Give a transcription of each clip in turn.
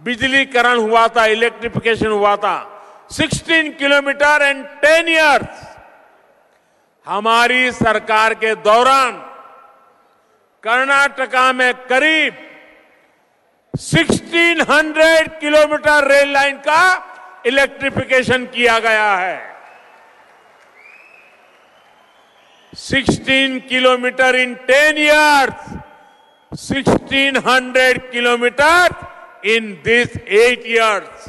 बिजलीकरण हुआ था इलेक्ट्रिफिकेशन हुआ था 16 किलोमीटर एंड 10 इयर्स हमारी सरकार के दौरान कर्नाटका में करीब 1600 किलोमीटर रेल लाइन का इलेक्ट्रिफिकेशन किया गया है 16 kilometre in 10 years 1600 kilometre in this 8 years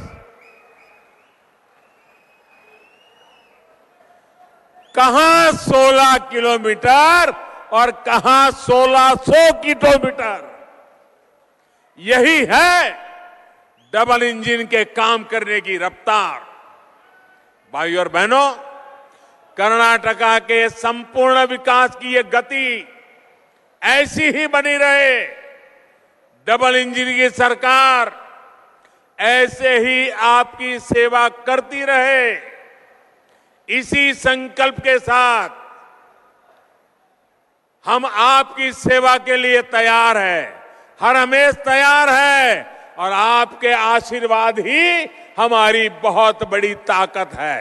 कहां 16 किलोमीटर और कहां 1600 किलोमीटर यही है डबल इंजन के काम करने की रफ्तार भाई और बहनों कर्नाटका के संपूर्ण विकास की ये गति ऐसी ही बनी रहे डबल इंजन की सरकार ऐसे ही आपकी सेवा करती रहे इसी संकल्प के साथ हम आपकी सेवा के लिए तैयार हैं हर हमेश तैयार है और आपके आशीर्वाद ही हमारी बहुत बड़ी ताकत है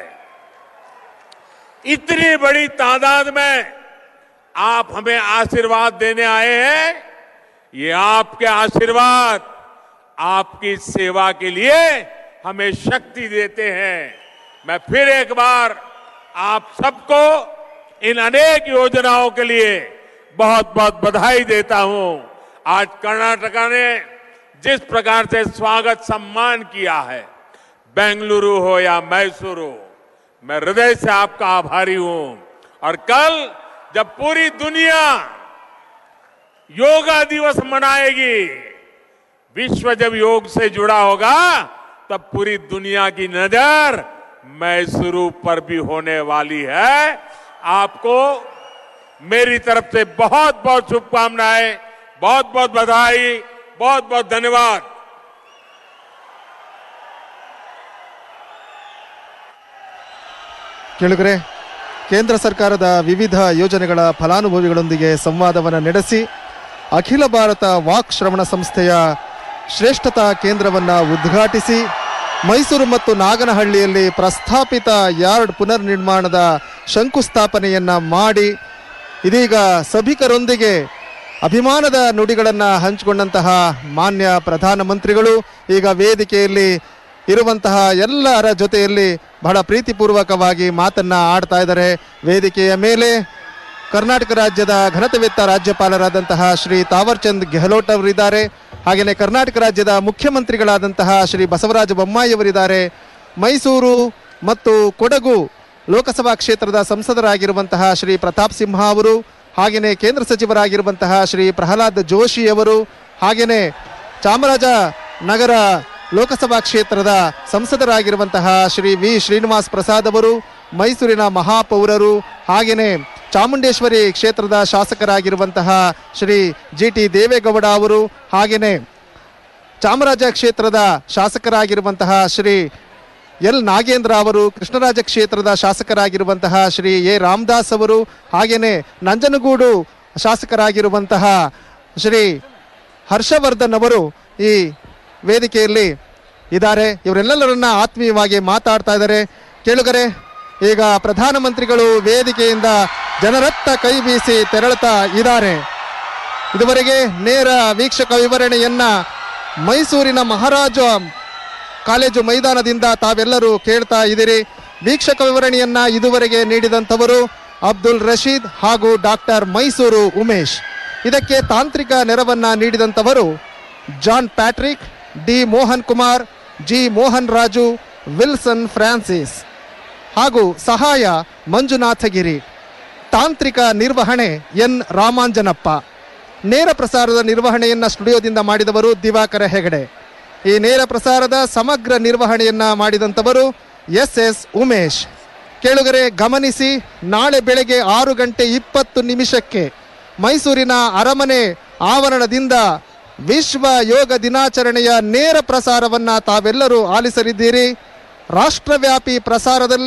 इतनी बड़ी तादाद में आप हमें आशीर्वाद देने आए हैं ये आपके आशीर्वाद आपकी सेवा के लिए हमें शक्ति देते हैं मैं फिर एक बार आप सबको इन अनेक योजनाओं के लिए बहुत बहुत बधाई देता हूं आज कर्नाटका ने जिस प्रकार से स्वागत सम्मान किया है बेंगलुरु हो या मैसूरू मैं हृदय से आपका आभारी हूं और कल जब पूरी दुनिया योगा दिवस मनाएगी विश्व जब योग से जुड़ा होगा तब पूरी दुनिया की नजर मैसूरू पर भी होने वाली है आपको मेरी तरफ से बहुत बहुत शुभकामनाएं बहुत बहुत बधाई बहुत बहुत धन्यवाद ಕೇಳುಗರೆ ಕೇಂದ್ರ ಸರ್ಕಾರದ ವಿವಿಧ ಯೋಜನೆಗಳ ಫಲಾನುಭವಿಗಳೊಂದಿಗೆ ಸಂವಾದವನ್ನು ನಡೆಸಿ ಅಖಿಲ ಭಾರತ ವಾಕ್ ಶ್ರವಣ ಸಂಸ್ಥೆಯ ಶ್ರೇಷ್ಠತಾ ಕೇಂದ್ರವನ್ನು ಉದ್ಘಾಟಿಸಿ ಮೈಸೂರು ಮತ್ತು ನಾಗನಹಳ್ಳಿಯಲ್ಲಿ ಪ್ರಸ್ತಾಪಿತ ಯಾರ್ಡ್ ಪುನರ್ ನಿರ್ಮಾಣದ ಶಂಕುಸ್ಥಾಪನೆಯನ್ನ ಮಾಡಿ ಇದೀಗ ಸಭಿಕರೊಂದಿಗೆ ಅಭಿಮಾನದ ನುಡಿಗಳನ್ನು ಹಂಚಿಕೊಂಡಂತಹ ಮಾನ್ಯ ಪ್ರಧಾನಮಂತ್ರಿಗಳು ಈಗ ವೇದಿಕೆಯಲ್ಲಿ ಇರುವಂತಹ ಎಲ್ಲರ ಜೊತೆಯಲ್ಲಿ ಬಹಳ ಪ್ರೀತಿಪೂರ್ವಕವಾಗಿ ಮಾತನ್ನ ಆಡ್ತಾ ಇದ್ದಾರೆ ವೇದಿಕೆಯ ಮೇಲೆ ಕರ್ನಾಟಕ ರಾಜ್ಯದ ಘನತೆವೆತ್ತ ರಾಜ್ಯಪಾಲರಾದಂತಹ ಶ್ರೀ ತಾವರ್ಚಂದ್ ಗೆಹ್ಲೋಟ್ ಅವರಿದ್ದಾರೆ ಹಾಗೆಯೇ ಕರ್ನಾಟಕ ರಾಜ್ಯದ ಮುಖ್ಯಮಂತ್ರಿಗಳಾದಂತಹ ಶ್ರೀ ಬಸವರಾಜ ಬೊಮ್ಮಾಯಿ ಅವರಿದ್ದಾರೆ ಮೈಸೂರು ಮತ್ತು ಕೊಡಗು ಲೋಕಸಭಾ ಕ್ಷೇತ್ರದ ಸಂಸದರಾಗಿರುವಂತಹ ಶ್ರೀ ಪ್ರತಾಪ್ ಸಿಂಹ ಅವರು ಹಾಗೆಯೇ ಕೇಂದ್ರ ಸಚಿವರಾಗಿರುವಂತಹ ಶ್ರೀ ಪ್ರಹ್ಲಾದ್ ಜೋಶಿ ಅವರು ಹಾಗೆಯೇ ಚಾಮರಾಜ ನಗರ ಲೋಕಸಭಾ ಕ್ಷೇತ್ರದ ಸಂಸದರಾಗಿರುವಂತಹ ಶ್ರೀ ವಿ ಶ್ರೀನಿವಾಸ್ ಪ್ರಸಾದ್ ಅವರು ಮೈಸೂರಿನ ಮಹಾಪೌರರು ಹಾಗೆಯೇ ಚಾಮುಂಡೇಶ್ವರಿ ಕ್ಷೇತ್ರದ ಶಾಸಕರಾಗಿರುವಂತಹ ಶ್ರೀ ಜಿ ಟಿ ದೇವೇಗೌಡ ಅವರು ಹಾಗೆಯೇ ಚಾಮರಾಜ ಕ್ಷೇತ್ರದ ಶಾಸಕರಾಗಿರುವಂತಹ ಶ್ರೀ ಎಲ್ ನಾಗೇಂದ್ರ ಅವರು ಕೃಷ್ಣರಾಜ ಕ್ಷೇತ್ರದ ಶಾಸಕರಾಗಿರುವಂತಹ ಶ್ರೀ ಎ ರಾಮದಾಸ್ ಅವರು ಹಾಗೆಯೇ ನಂಜನಗೂಡು ಶಾಸಕರಾಗಿರುವಂತಹ ಶ್ರೀ ಹರ್ಷವರ್ಧನ್ ಅವರು ಈ ವೇದಿಕೆಯಲ್ಲಿ ಇದ್ದಾರೆ ಇವರೆಲ್ಲರನ್ನ ಆತ್ಮೀಯವಾಗಿ ಮಾತಾಡ್ತಾ ಇದ್ದಾರೆ ಕೇಳುಗರೆ ಈಗ ಪ್ರಧಾನಮಂತ್ರಿಗಳು ವೇದಿಕೆಯಿಂದ ಜನರತ್ತ ಕೈ ಬೀಸಿ ತೆರಳುತ್ತಾ ಇದ್ದಾರೆ ಇದುವರೆಗೆ ನೇರ ವೀಕ್ಷಕ ವಿವರಣೆಯನ್ನ ಮೈಸೂರಿನ ಮಹಾರಾಜ ಕಾಲೇಜು ಮೈದಾನದಿಂದ ತಾವೆಲ್ಲರೂ ಕೇಳ್ತಾ ಇದ್ದೀರಿ ವೀಕ್ಷಕ ವಿವರಣೆಯನ್ನ ಇದುವರೆಗೆ ನೀಡಿದಂಥವರು ಅಬ್ದುಲ್ ರಶೀದ್ ಹಾಗೂ ಡಾಕ್ಟರ್ ಮೈಸೂರು ಉಮೇಶ್ ಇದಕ್ಕೆ ತಾಂತ್ರಿಕ ನೆರವನ್ನ ನೀಡಿದಂಥವರು John Patrick D Mohan Kumar G Mohan Raju Wilson Francis ಹಾಗೂ ಸಹಾಯ ಮಂಜುನಾಥಗಿರಿ ತಾಂತ್ರಿಕ ನಿರ್ವಹಣೆ ಎನ್ ರಾಮಾಂಜನಪ್ಪ ನೇರ ಪ್ರಸಾರದ ನಿರ್ವಹಣೆಯನ್ನ ಸ್ಟುಡಿಯೋದಿಂದ ಮಾಡಿದವರು ದಿವಾಕರ ಹೆಗಡೆ ಈ ನೇರ ಪ್ರಸಾರದ ಸಮಗ್ರ ನಿರ್ವಹಣೆಯನ್ನ ಮಾಡಿದಂಥವರು ಎಸ್ ಎಸ್ ಉಮೇಶ್ ಕೇಳುಗರೆ ಗಮನಿಸಿ ನಾಳೆ ಬೆಳಗ್ಗೆ ಆರು ಗಂಟೆ ಇಪ್ಪತ್ತು ನಿಮಿಷಕ್ಕೆ ಮೈಸೂರಿನ ಅರಮನೆ ಆವರಣದಿಂದ ವಿಶ್ವ ಯೋಗ ದಿನಾಚರಣೆಯ ನೇರ ಪ್ರಸಾರವನ್ನ ತಾವೆಲ್ಲರೂ ಆಲಿಸಲಿದ್ದೀರಿ ರಾಷ್ಟ್ರವ್ಯಾಪಿ ಪ್ರಸಾರದಲ್ಲಿ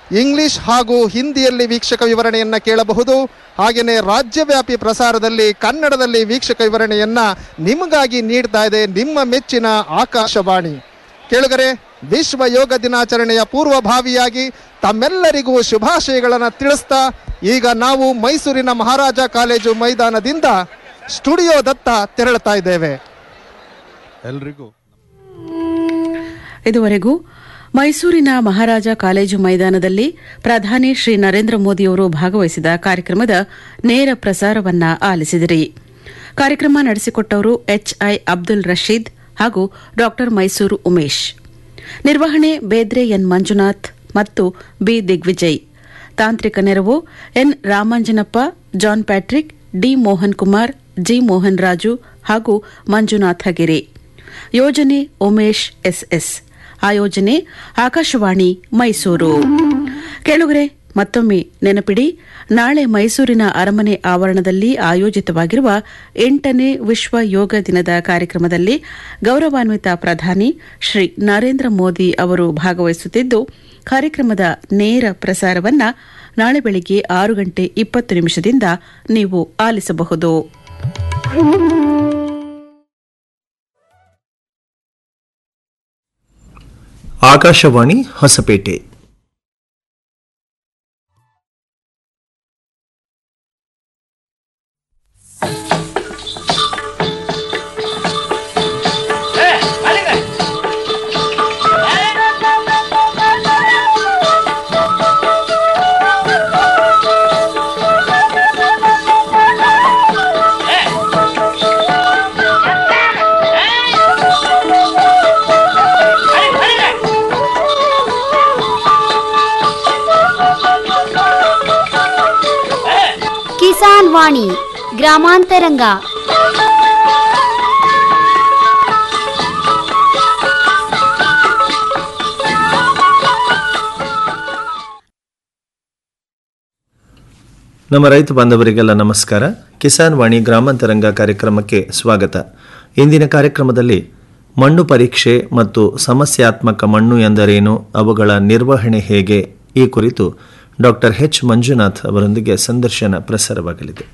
ಇಂಗ್ಲಿಷ್ ಹಾಗೂ ಹಿಂದಿಯಲ್ಲಿ ವೀಕ್ಷಕ ವಿವರಣೆಯನ್ನು ಕೇಳಬಹುದು ಹಾಗೆಯೇ ರಾಜ್ಯವ್ಯಾಪಿ ಪ್ರಸಾರದಲ್ಲಿ ಕನ್ನಡದಲ್ಲಿ ವೀಕ್ಷಕ ವಿವರಣೆಯನ್ನು ನಿಮಗಾಗಿ ನೀಡ್ತಾ ಇದೆ ನಿಮ್ಮ ಮೆಚ್ಚಿನ ಆಕಾಶವಾಣಿ ಕೇಳುಗರೆ ವಿಶ್ವ ಯೋಗ ದಿನಾಚರಣೆಯ ಪೂರ್ವಭಾವಿಯಾಗಿ ತಮ್ಮೆಲ್ಲರಿಗೂ ಶುಭಾಶಯಗಳನ್ನು ತಿಳಿಸ್ತಾ ಈಗ ನಾವು ಮೈಸೂರಿನ ಮಹಾರಾಜ ಕಾಲೇಜು ಮೈದಾನದಿಂದ ಸ್ಟುಡಿಯೋದತ್ತ ತೆರಳುತ್ತಾ ಇದ್ದೇವೆ ಎಲ್ರಿಗೂ ಇದುವರೆಗೂ ಮೈಸೂರಿನ ಮಹಾರಾಜ ಕಾಲೇಜು ಮೈದಾನದಲ್ಲಿ ಪ್ರಧಾನಿ ಶ್ರೀ ನರೇಂದ್ರ ಮೋದಿಯವರು ಭಾಗವಹಿಸಿದ ಕಾರ್ಯಕ್ರಮದ ನೇರ ಪ್ರಸಾರವನ್ನ ಆಲಿಸಿದಿರಿ ಕಾರ್ಯಕ್ರಮ ನಡೆಸಿಕೊಟ್ಟವರು ಎಚ್ಐ ಅಬ್ದುಲ್ ರಶೀದ್ ಹಾಗೂ ಡಾ ಮೈಸೂರು ಉಮೇಶ್ ನಿರ್ವಹಣೆ ಬೇದ್ರೆ ಎನ್ ಮಂಜುನಾಥ್ ಮತ್ತು ಬಿ ದಿಗ್ವಿಜಯ್ ತಾಂತ್ರಿಕ ನೆರವು N Ramanjanappa John Patrick D Mohan Kumar G Mohan Raju ಹಾಗೂ ಮಂಜುನಾಥ ಗಿರಿ ಯೋಜನೆ ಉಮೇಶ್ ಎಸ್ಎಸ್ ಆಯೋಜನೆ ಆಕಾಶವಾಣಿ ಮೈಸೂರು ಕೇಳುಗರೆ ಮತ್ತೊಮ್ಮೆ ನೆನಪಿಡಿ ನಾಳೆ ಮೈಸೂರಿನ ಅರಮನೆ ಆವರಣದಲ್ಲಿ ಆಯೋಜಿತವಾಗಿರುವ ಎಂಟನೇ ವಿಶ್ವ ಯೋಗ ದಿನದ ಕಾರ್ಯಕ್ರಮದಲ್ಲಿ ಗೌರವಾನ್ವಿತ ಪ್ರಧಾನಿ ಶ್ರೀ ನರೇಂದ್ರ ಮೋದಿ ಅವರು ಭಾಗವಹಿಸುತ್ತಿದ್ದು ಕಾರ್ಯಕ್ರಮದ ನೇರ ಪ್ರಸಾರವನ್ನ ನಾಳೆ ಬೆಳಿಗ್ಗೆ ಆರು ಗಂಟೆ ಇಪ್ಪತ್ತು ನಿಮಿಷದಿಂದ ನೀವು ಆಲಿಸಬಹುದು ಆಕಾಶವಾಣಿ ಹೊಸಪೇಟೆ ಕಿಸಾನ್ ವಾಣಿ ಗ್ರಾಮಾಂತರಂಗ ನಮ್ಮ ರೈತ ಬಾಂಧವರಿಗೆಲ್ಲ ನಮಸ್ಕಾರ ಕಿಸಾನ್ ವಾಣಿ ಗ್ರಾಮಾಂತರಂಗ ಕಾರ್ಯಕ್ರಮಕ್ಕೆ ಸ್ವಾಗತ ಇಂದಿನ ಕಾರ್ಯಕ್ರಮದಲ್ಲಿ ಮಣ್ಣು ಪರೀಕ್ಷೆ ಮತ್ತು ಸಮಸ್ಯಾತ್ಮಕ ಮಣ್ಣು ಎಂದರೇನು ಅವುಗಳ ನಿರ್ವಹಣೆ ಹೇಗೆ ಈ ಕುರಿತು ಡಾಕ್ಟರ್ ಎಚ್ ಮಂಜುನಾಥ್ ಅವರೊಂದಿಗೆ ಸಂದರ್ಶನ ಪ್ರಸಾರವಾಗಲಿದೆ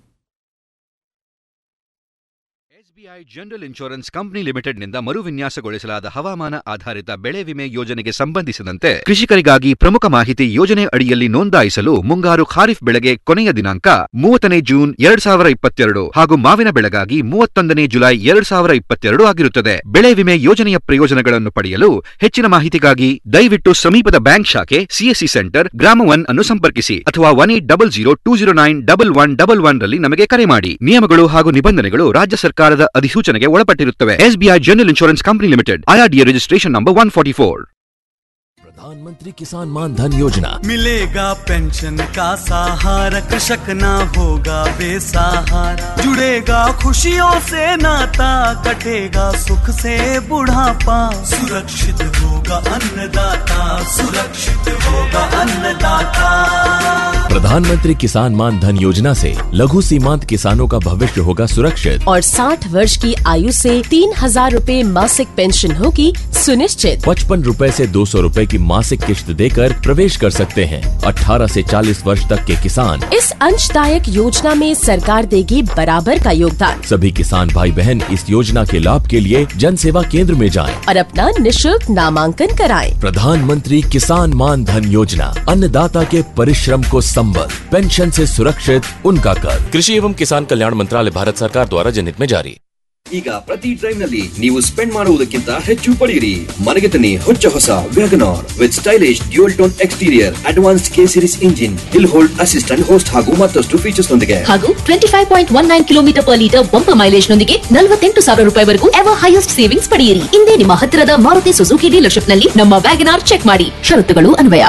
ಎಸ್ಬಿಐ ಜನರಲ್ ಇನ್ಶೂರೆನ್ಸ್ ಕಂಪನಿ ಲಿಮಿಟೆಡ್ನಿಂದ ಮರುವಿನ್ಯಾಸಗೊಳಿಸಲಾದ ಹವಾಮಾನ ಆಧಾರಿತ ಬೆಳೆ ವಿಮೆ ಯೋಜನೆಗೆ ಸಂಬಂಧಿಸಿದಂತೆ ಕೃಷಿಕರಿಗಾಗಿ ಪ್ರಮುಖ ಮಾಹಿತಿ ಯೋಜನೆ ಅಡಿಯಲ್ಲಿ ನೋಂದಾಯಿಸಲು ಮುಂಗಾರು ಖಾರಿಫ್ ಬೆಳೆಗೆ ಕೊನೆಯ ದಿನಾಂಕ ಮೂವತ್ತನೇ ಜೂನ್ ಎರಡ್ ಸಾವಿರ ಇಪ್ಪತ್ತೆರಡು ಹಾಗೂ ಮಾವಿನ ಬೆಳೆಗಾಗಿ ಮೂವತ್ತೊಂದನೇ ಜುಲೈ ಎರಡ್ ಸಾವಿರ ಇಪ್ಪತ್ತೆರಡು ಆಗಿರುತ್ತದೆ ಬೆಳೆ ವಿಮೆ ಯೋಜನೆಯ ಪ್ರಯೋಜನಗಳನ್ನು ಪಡೆಯಲು ಹೆಚ್ಚಿನ ಮಾಹಿತಿಗಾಗಿ ದಯವಿಟ್ಟು ಸಮೀಪದ ಬ್ಯಾಂಕ್ ಶಾಖೆ ಸಿಎಸ್ಸಿ ಸೆಂಟರ್ ಗ್ರಾಮ ಒನ್ ಅನ್ನು ಸಂಪರ್ಕಿಸಿ ಅಥವಾ one eight double zero two zero nine double one double one ರಲ್ಲಿ ನಮಗೆ ಕರೆ ಮಾಡಿ ನಿಯಮಗಳು ಹಾಗೂ ನಿಬಂಧನೆಗಳು ರಾಜ್ಯ ಸರ್ಕಾರದ ಅಧಿಸೂಚನೆಗೆ ಒಳಪಟ್ಟಿರುತ್ತವೆ SBI general insurance company limited IRDA registration number one forty four प्रधानमंत्री किसान मान धन योजना मिलेगा पेंशन का सहारा कृषक ना होगा बेसहारा जुड़ेगा खुशियों से नाता कटेगा सुख से बुढ़ापा सुरक्षित होगा अन्नदाता सुरक्षित होगा अन्नदाता प्रधानमंत्री किसान मान धन योजना से लघु सीमांत किसानों का भविष्य होगा सुरक्षित और 60 वर्ष की आयु से तीन हजार रूपए मासिक पेंशन होगी सुनिश्चित पचपन रूपए ऐसी दो सौ रूपए की मासिक किश्त देकर प्रवेश कर सकते हैं 18 से 40 वर्ष तक के किसान इस अंशदायक योजना में सरकार देगी बराबर का योगदान सभी किसान भाई बहन इस योजना के लाभ के लिए जन सेवा केंद्र में जाएं। और अपना निशुल्क नामांकन कराएं। प्रधानमंत्री किसान मान धन योजना अन्नदाता के परिश्रम को संबल पेंशन से सुरक्षित उनका कर कृषि एवं किसान कल्याण मंत्रालय भारत सरकार द्वारा जनहित में जारी ಈಗ ಪ್ರತಿ ಡ್ರೈವ್ ನಲ್ಲಿ ನೀವು ಸ್ಪೆಂಡ್ ಮಾಡುವುದಕ್ಕಿಂತ ಹೆಚ್ಚು ಪಡೆಯಿರಿ ಮನೆಗೆ ತನ್ನಿ ಹೊಚ್ಚ ಹೊಸ WagonR with stylish dual tone exterior advanced K series engine hill hold assistant host ಹಾಗೂ ಮತ್ತಷ್ಟು ಫೀಚರ್ಸ್ ನೊಂದಿಗೆ ಹಾಗೂ twenty five point one nine kilometre per litre bumper mileage ನೊಂದಿಗೆ ನಲವತ್ತೆಂಟು ಸಾವಿರ ರೂಪಾಯಿವರೆಗೂ ಎವರ್ ಹೈಯೆಸ್ಟ್ ಸೇವಿಂಗ್ಸ್ ಪಡೆಯಿರಿ ಇಂದೇ ನಿಮ್ಮ ಹತ್ತಿರದ ಮಾರುತಿ ಸುಜುಕಿ ಡೀಲರ್ಶಿಪ್ ನಲ್ಲಿ ನಮ್ಮ ವ್ಯಾಗನಾರ್ ಚೆಕ್ ಮಾಡಿ ಷರತ್ತುಗಳು ಅನ್ವಯ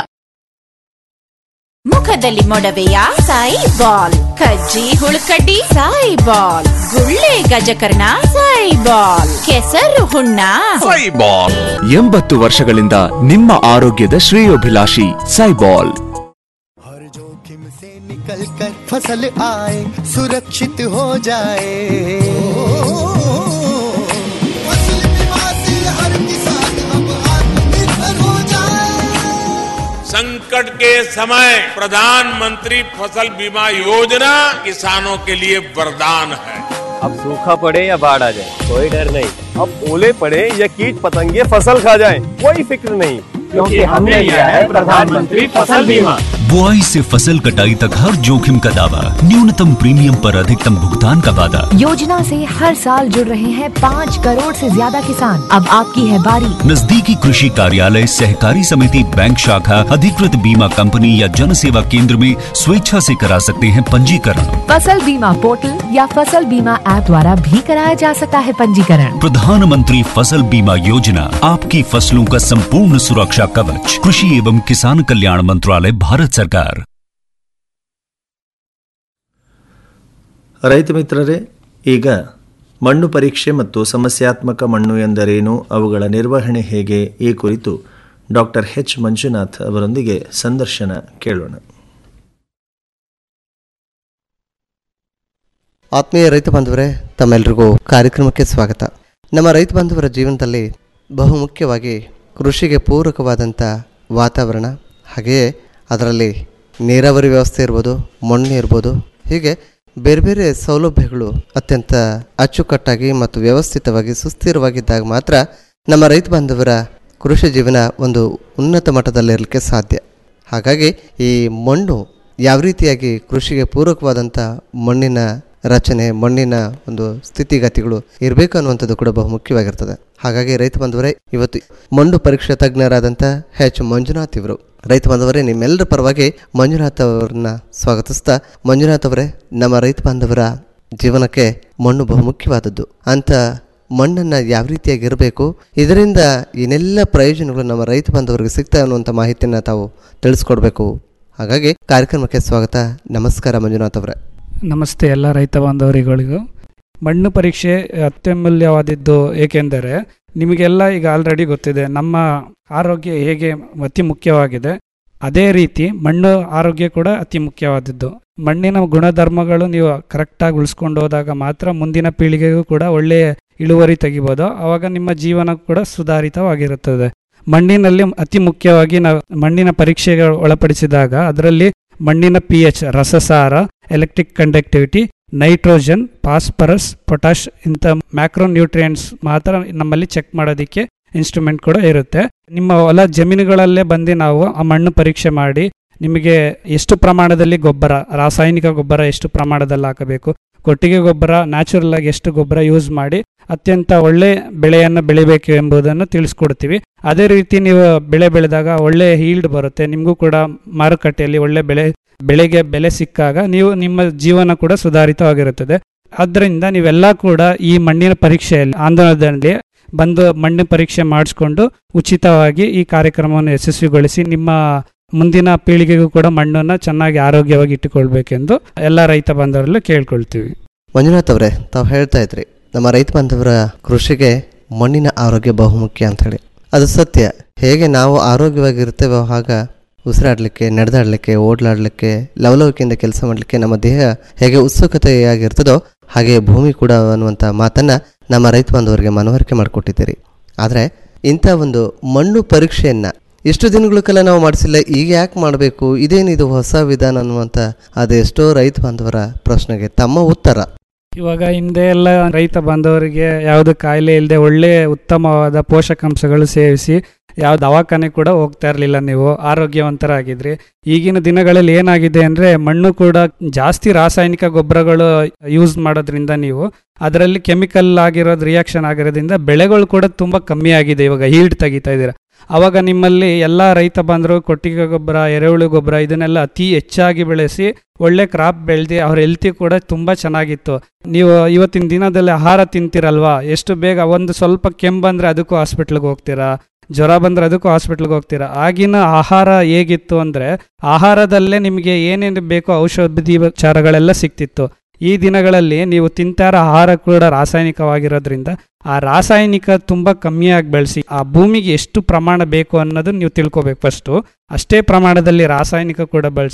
ಮುಖದಲ್ಲಿ ಮೊಡವೆಯ ಸಾಯಿ ಬಾಲ್ ಕಜ್ಜಿ ಹುಳುಕಡ್ಡಿ ಸಾಯಿ ಬಾಲ್ ಗುಳ್ಳೆ ಗಜಕರ್ಣ ಸಾಯಿ ಬಾಲ್ ಕೆಸರು ಹುಣ್ಣ ಎಂಬತ್ತು ವರ್ಷಗಳಿಂದ ನಿಮ್ಮ ಆರೋಗ್ಯದ ಶ್ರೇಯೋಭಿಲಾಷಿ ಸೈಬಾಲ್ निकल कर फसल आए सुरक्षित हो जाए फसल बीमा से हर किसान अब आत्मनिर्भर हो जाए संकट संकट के समय प्रधानमंत्री फसल बीमा योजना किसानों के लिए वरदान है अब सूखा पड़े या बाढ़ आ जाए कोई डर नहीं अब ओले पड़े या कीट पतंगे फसल खा जाए कोई फिक्र नहीं क्योंकि हमने लिया है प्रधानमंत्री फसल बीमा बुआई से फसल कटाई तक हर जोखिम का दावा न्यूनतम प्रीमियम पर अधिकतम भुगतान का वादा योजना से हर साल जुड़ रहे हैं पाँच करोड़ से ज्यादा किसान अब आपकी है बारी नजदीकी कृषि कार्यालय सहकारी समिति बैंक शाखा अधिकृत बीमा कंपनी या जन सेवा केंद्र में स्वेच्छा से करा सकते हैं पंजीकरण फसल बीमा पोर्टल या फसल बीमा ऐप द्वारा भी कराया जा सकता है पंजीकरण प्रधानमंत्री फसल बीमा योजना आपकी फसलों का संपूर्ण सुरक्षा कवच कृषि एवं किसान कल्याण मंत्रालय भारत सरकार ರೈತ ಮಿತ್ರರೇ ಈಗ ಮಣ್ಣು ಪರೀಕ್ಷೆ ಮತ್ತು ಸಮಸ್ಯಾತ್ಮಕ ಮಣ್ಣು ಎಂದರೇನು ಅವುಗಳ ನಿರ್ವಹಣೆ ಹೇಗೆ ಈ ಕುರಿತು ಡಾಕ್ಟರ್ ಎಚ್ ಮಂಜುನಾಥ್ ಅವರೊಂದಿಗೆ ಸಂದರ್ಶನ ಕೇಳೋಣ ಆತ್ಮೀಯ ರೈತ ಬಾಂಧವರೇ ತಮ್ಮೆಲ್ಲರಿಗೂ ಕಾರ್ಯಕ್ರಮಕ್ಕೆ ಸ್ವಾಗತ ನಮ್ಮ ರೈತ ಬಾಂಧವರ ಜೀವನದಲ್ಲಿ ಬಹುಮುಖ್ಯವಾಗಿ ಕೃಷಿಗೆ ಪೂರಕವಾದಂಥ ವಾತಾವರಣ ಹಾಗೆಯೇ ಅದರಲ್ಲಿ ನೀರಾವರಿ ವ್ಯವಸ್ಥೆ ಇರ್ಬೋದು ಮಣ್ಣು ಇರ್ಬೋದು ಹೀಗೆ ಬೇರೆ ಬೇರೆ ಸೌಲಭ್ಯಗಳು ಅತ್ಯಂತ ಅಚ್ಚುಕಟ್ಟಾಗಿ ಮತ್ತು ವ್ಯವಸ್ಥಿತವಾಗಿ ಸುಸ್ಥಿರವಾಗಿದ್ದಾಗ ಮಾತ್ರ ನಮ್ಮ ರೈತ ಬಾಂಧವರ ಕೃಷಿ ಜೀವನ ಒಂದು ಉನ್ನತ ಮಟ್ಟದಲ್ಲಿರಲಿಕ್ಕೆ ಸಾಧ್ಯ ಹಾಗಾಗಿ ಈ ಮಣ್ಣು ಯಾವ ರೀತಿಯಾಗಿ ಕೃಷಿಗೆ ಪೂರಕವಾದಂಥ ಮಣ್ಣಿನ ರಚನೆ ಮಣ್ಣಿನ ಒಂದು ಸ್ಥಿತಿಗತಿಗಳು ಇರಬೇಕು ಅನ್ನುವಂಥದ್ದು ಕೂಡ ಬಹು ಮುಖ್ಯವಾಗಿರ್ತದೆ ಹಾಗಾಗಿ ರೈತ ಬಾಂಧವರೇ ಇವತ್ತು ಮಣ್ಣು ಪರೀಕ್ಷಾ ತಜ್ಞರಾದಂಥ ಎಚ್ ಮಂಜುನಾಥ್ ಇವರು ರೈತ ಬಾಂಧವರೇ ನಿಮ್ಮೆಲ್ಲರ ಪರವಾಗಿ ಮಂಜುನಾಥ್ ಅವರನ್ನ ಸ್ವಾಗತಿಸ್ತಾ ಮಂಜುನಾಥ್ ಅವರೇ ನಮ್ಮ ರೈತ ಬಾಂಧವರ ಜೀವನಕ್ಕೆ ಮಣ್ಣು ಬಹುಮುಖ್ಯವಾದದ್ದು ಅಂತ ಮಣ್ಣನ್ನು ಯಾವ ರೀತಿಯಾಗಿ ಇರಬೇಕು ಇದರಿಂದ ಏನೆಲ್ಲ ಪ್ರಯೋಜನಗಳು ನಮ್ಮ ರೈತ ಬಾಂಧವರಿಗೆ ಸಿಗ್ತವೆ ಅನ್ನುವಂಥ ಮಾಹಿತಿಯನ್ನು ತಾವು ತಿಳಿಸ್ಕೊಡ್ಬೇಕು ಹಾಗಾಗಿ ಕಾರ್ಯಕ್ರಮಕ್ಕೆ ಸ್ವಾಗತ ನಮಸ್ಕಾರ ಮಂಜುನಾಥ್ ಅವರೇ ನಮಸ್ತೆ ಎಲ್ಲ ರೈತ ಬಾಂಧವರಿಗಳಿಗೂ ಮಣ್ಣು ಪರೀಕ್ಷೆ ಅತ್ಯಮೂಲ್ಯವಾದದ್ದು ಏಕೆಂದರೆ ನಿಮಗೆಲ್ಲ ಈಗ ಆಲ್ರೆಡಿ ಗೊತ್ತಿದೆ ನಮ್ಮ ಆರೋಗ್ಯ ಹೇಗೆ ಅತಿ ಮುಖ್ಯವಾಗಿದೆ ಅದೇ ರೀತಿ ಮಣ್ಣು ಆರೋಗ್ಯ ಕೂಡ ಅತಿ ಮುಖ್ಯವಾದದ್ದು ಮಣ್ಣಿನ ಗುಣಧರ್ಮಗಳು ನೀವು ಕರೆಕ್ಟಾಗಿ ಉಳಿಸ್ಕೊಂಡು ಹೋದಾಗ ಮಾತ್ರ ಮುಂದಿನ ಪೀಳಿಗೆಗೂ ಕೂಡ ಒಳ್ಳೆಯ ಇಳುವರಿ ತೆಗಿಬೋದು ಆವಾಗ ನಿಮ್ಮ ಜೀವನ ಕೂಡ ಸುಧಾರಿತವಾಗಿರುತ್ತದೆ ಮಣ್ಣಿನಲ್ಲಿ ಅತಿ ಮುಖ್ಯವಾಗಿ ನಾವು ಮಣ್ಣಿನ ಪರೀಕ್ಷೆಗೆ ಒಳಪಡಿಸಿದಾಗ ಅದರಲ್ಲಿ ಮಣ್ಣಿನ ಪಿ ಎಚ್ ರಸಸಾರ electric conductivity nitrogen phosphorus potash ಇಂಥ ಮ್ಯಾಕ್ರೋ ನ್ಯೂಟ್ರಿಯೆಂಟ್ಸ್ ಮಾತ್ರ ನಮ್ಮಲ್ಲಿ ಚೆಕ್ ಮಾಡೋದಕ್ಕೆ ಇನ್ಸ್ಟ್ರೂಮೆಂಟ್ ಕೂಡ ಇರುತ್ತೆ ನಿಮ್ಮ ಹೊಲ ಜಮೀನುಗಳಲ್ಲೇ ಬಂದು ನಾವು ಆ ಮಣ್ಣು ಪರೀಕ್ಷೆ ಮಾಡಿ ನಿಮಗೆ ಎಷ್ಟು ಪ್ರಮಾಣದಲ್ಲಿ ಗೊಬ್ಬರ ರಾಸಾಯನಿಕ ಗೊಬ್ಬರ ಎಷ್ಟು ಪ್ರಮಾಣದಲ್ಲಿ ಹಾಕಬೇಕು ಕೊಟ್ಟಿಗೆ ಗೊಬ್ಬರ ನ್ಯಾಚುರಲ್ ಆಗಿ ಎಷ್ಟು ಗೊಬ್ಬರ ಯೂಸ್ ಮಾಡಿ ಅತ್ಯಂತ ಒಳ್ಳೆ ಬೆಳೆಯನ್ನು ಬೆಳಿಬೇಕು ಎಂಬುದನ್ನು ತಿಳಿಸ್ಕೊಡ್ತೀವಿ ಅದೇ ರೀತಿ ನೀವು ಬೆಳೆ ಬೆಳೆದಾಗ ಒಳ್ಳೆ ಹೀಲ್ಡ್ ಬರುತ್ತೆ ನಿಮಗೂ ಕೂಡ ಮಾರುಕಟ್ಟೆಯಲ್ಲಿ ಒಳ್ಳೆ ಬೆಳೆ ಬೆಳೆಗೆ ಬೆಲೆ ಸಿಕ್ಕಾಗ ನೀವು ನಿಮ್ಮ ಜೀವನ ಕೂಡ ಸುಧಾರಿತವಾಗಿರುತ್ತದೆ ಆದ್ದರಿಂದ ನೀವೆಲ್ಲ ಕೂಡ ಈ ಮಣ್ಣಿನ ಪರೀಕ್ಷೆಯಲ್ಲಿ ಆಂದೋಲನದಲ್ಲಿ ಬಂದು ಮಣ್ಣು ಪರೀಕ್ಷೆ ಮಾಡಿಸ್ಕೊಂಡು ಉಚಿತವಾಗಿ ಈ ಕಾರ್ಯಕ್ರಮವನ್ನು ಯಶಸ್ವಿಗೊಳಿಸಿ ನಿಮ್ಮ ಮುಂದಿನ ಪೀಳಿಗೆಗೂ ಕೂಡ ಮಣ್ಣನ್ನು ಚೆನ್ನಾಗಿ ಆರೋಗ್ಯವಾಗಿ ಇಟ್ಟುಕೊಳ್ಬೇಕೆಂದು ಎಲ್ಲ ರೈತ ಬಾಂಧವರಲ್ಲೂ ಕೇಳ್ಕೊಳ್ತೀವಿ ಮಂಜುನಾಥ್ ಅವರೇ ತಾವು ಹೇಳ್ತಾ ಇದ್ರಿ ನಮ್ಮ ರೈತ ಬಾಂಧವರ ಕೃಷಿಗೆ ಮಣ್ಣಿನ ಆರೋಗ್ಯ ಬಹುಮುಖ್ಯ ಅಂತ ಹೇಳಿ ಅದು ಸತ್ಯ ಹೇಗೆ ನಾವು ಆರೋಗ್ಯವಾಗಿರ್ತೇವೋ ಆಗ ಉಸಿರಾಡಲಿಕ್ಕೆ ನಡೆದಾಡಲಿಕ್ಕೆ ಓಡಲಾಡಲಿಕ್ಕೆ ಲವಲವಿಕೆಯಿಂದ ಕೆಲಸ ಮಾಡಲಿಕ್ಕೆ ನಮ್ಮ ದೇಹ ಹೇಗೆ ಉತ್ಸುಕತೆಯಾಗಿರ್ತದೋ ಹಾಗೆ ಭೂಮಿ ಕೂಡ ಅನ್ನುವಂಥ ಮಾತನ್ನು ನಮ್ಮ ರೈತ ಬಾಂಧವರಿಗೆ ಮನವರಿಕೆ ಮಾಡಿಕೊಟ್ಟಿದ್ದೀರಿ ಆದರೆ ಇಂಥ ಒಂದು ಮಣ್ಣು ಪರೀಕ್ಷೆಯನ್ನು ಎಷ್ಟು ದಿನಗಳ ಕಾಲ ನಾವು ಮಾಡಿಸಿಲ್ಲ ಈಗ ಯಾಕೆ ಮಾಡಬೇಕು ಇದೇನಿದು ಹೊಸ ವಿಧಾನ ಅನ್ನುವಂಥ ಅದೆಷ್ಟೋ ರೈತ ಬಾಂಧವರ ಪ್ರಶ್ನೆಗೆ ತಮ್ಮ ಉತ್ತರ ಇವಾಗ ಹಿಂದೆ ಎಲ್ಲ ರೈತ ಬಾಂಧವರಿಗೆ ಯಾವುದು ಕಾಯಿಲೆ ಇಲ್ಲದೆ ಒಳ್ಳೆ ಉತ್ತಮವಾದ ಪೋಷಕಾಂಶಗಳು ಸೇವಿಸಿ ಯಾವ ದವಾಖಾನೆ ಕೂಡ ಹೋಗ್ತಾ ಇರಲಿಲ್ಲ ನೀವು ಆರೋಗ್ಯವಂತರಾಗಿದ್ರಿ ಈಗಿನ ದಿನಗಳಲ್ಲಿ ಏನಾಗಿದೆ ಅಂದರೆ ಮಣ್ಣು ಕೂಡ ಜಾಸ್ತಿ ರಾಸಾಯನಿಕ ಗೊಬ್ಬರಗಳು ಯೂಸ್ ಮಾಡೋದ್ರಿಂದ ನೀವು ಅದರಲ್ಲಿ ಕೆಮಿಕಲ್ ಆಗಿರೋದು ರಿಯಾಕ್ಷನ್ ಆಗಿರೋದ್ರಿಂದ ಬೆಳೆಗಳು ಕೂಡ ತುಂಬ ಕಮ್ಮಿ ಆಗಿದೆ ಇವಾಗ ಹೀಲ್ಡ್ ತೆಗಿತಾ ಇದ್ದೀರಾ ಅವಾಗ ನಿಮ್ಮಲ್ಲಿ ಎಲ್ಲ ರೈತ ಬಾಂಧವರು ಕೊಟ್ಟಿಗೆ ಗೊಬ್ಬರ ಎರೆಹುಳು ಗೊಬ್ಬರ ಇದನ್ನೆಲ್ಲ ಅತಿ ಹೆಚ್ಚಾಗಿ ಬೆಳೆಸಿ ಒಳ್ಳೆ ಕ್ರಾಪ್ ಬೆಳೆದಿ ಅವ್ರ ಹೆಲ್ತಿ ಕೂಡ ತುಂಬ ಚೆನ್ನಾಗಿತ್ತು ನೀವು ಇವತ್ತಿನ ದಿನದಲ್ಲಿ ಆಹಾರ ತಿಂತೀರಲ್ವಾ ಎಷ್ಟು ಬೇಗ ಒಂದು ಸ್ವಲ್ಪ ಕೆಮ್ಮು ಬಂದರೆ ಅದಕ್ಕೂ ಹಾಸ್ಪಿಟ್ಲಿಗೆ ಹೋಗ್ತೀರಾ ಜ್ವರ ಬಂದರೆ ಅದಕ್ಕೂ ಹಾಸ್ಪಿಟ್ಲಿಗೆ ಹೋಗ್ತೀರಾ ಆಗಿನ ಆಹಾರ ಹೇಗಿತ್ತು ಅಂದರೆ ಆಹಾರದಲ್ಲೇ ನಿಮಗೆ ಏನೇನು ಬೇಕೋ ಔಷಧಿಚಾರಗಳೆಲ್ಲ ಸಿಕ್ತಿತ್ತು ಈ ದಿನಗಳಲ್ಲಿ ನೀವು ತಿಂತಾರ ಆಹಾರ ಕೂಡ ರಾಸಾಯನಿಕವಾಗಿರೋದ್ರಿಂದ ಆ ರಾಸಾಯನಿಕ ತುಂಬ ಕಮ್ಮಿಯಾಗಿ ಬೆಳೆಸಿ ಆ ಭೂಮಿಗೆ ಎಷ್ಟು ಪ್ರಮಾಣ ಬೇಕು ಅನ್ನೋದು ನೀವು ತಿಳ್ಕೊಬೇಕು ಫಸ್ಟು ಅಷ್ಟೇ ಪ್ರಮಾಣದಲ್ಲಿ ರಾಸಾಯನಿಕ ಕೂಡ ಬಳಸಿ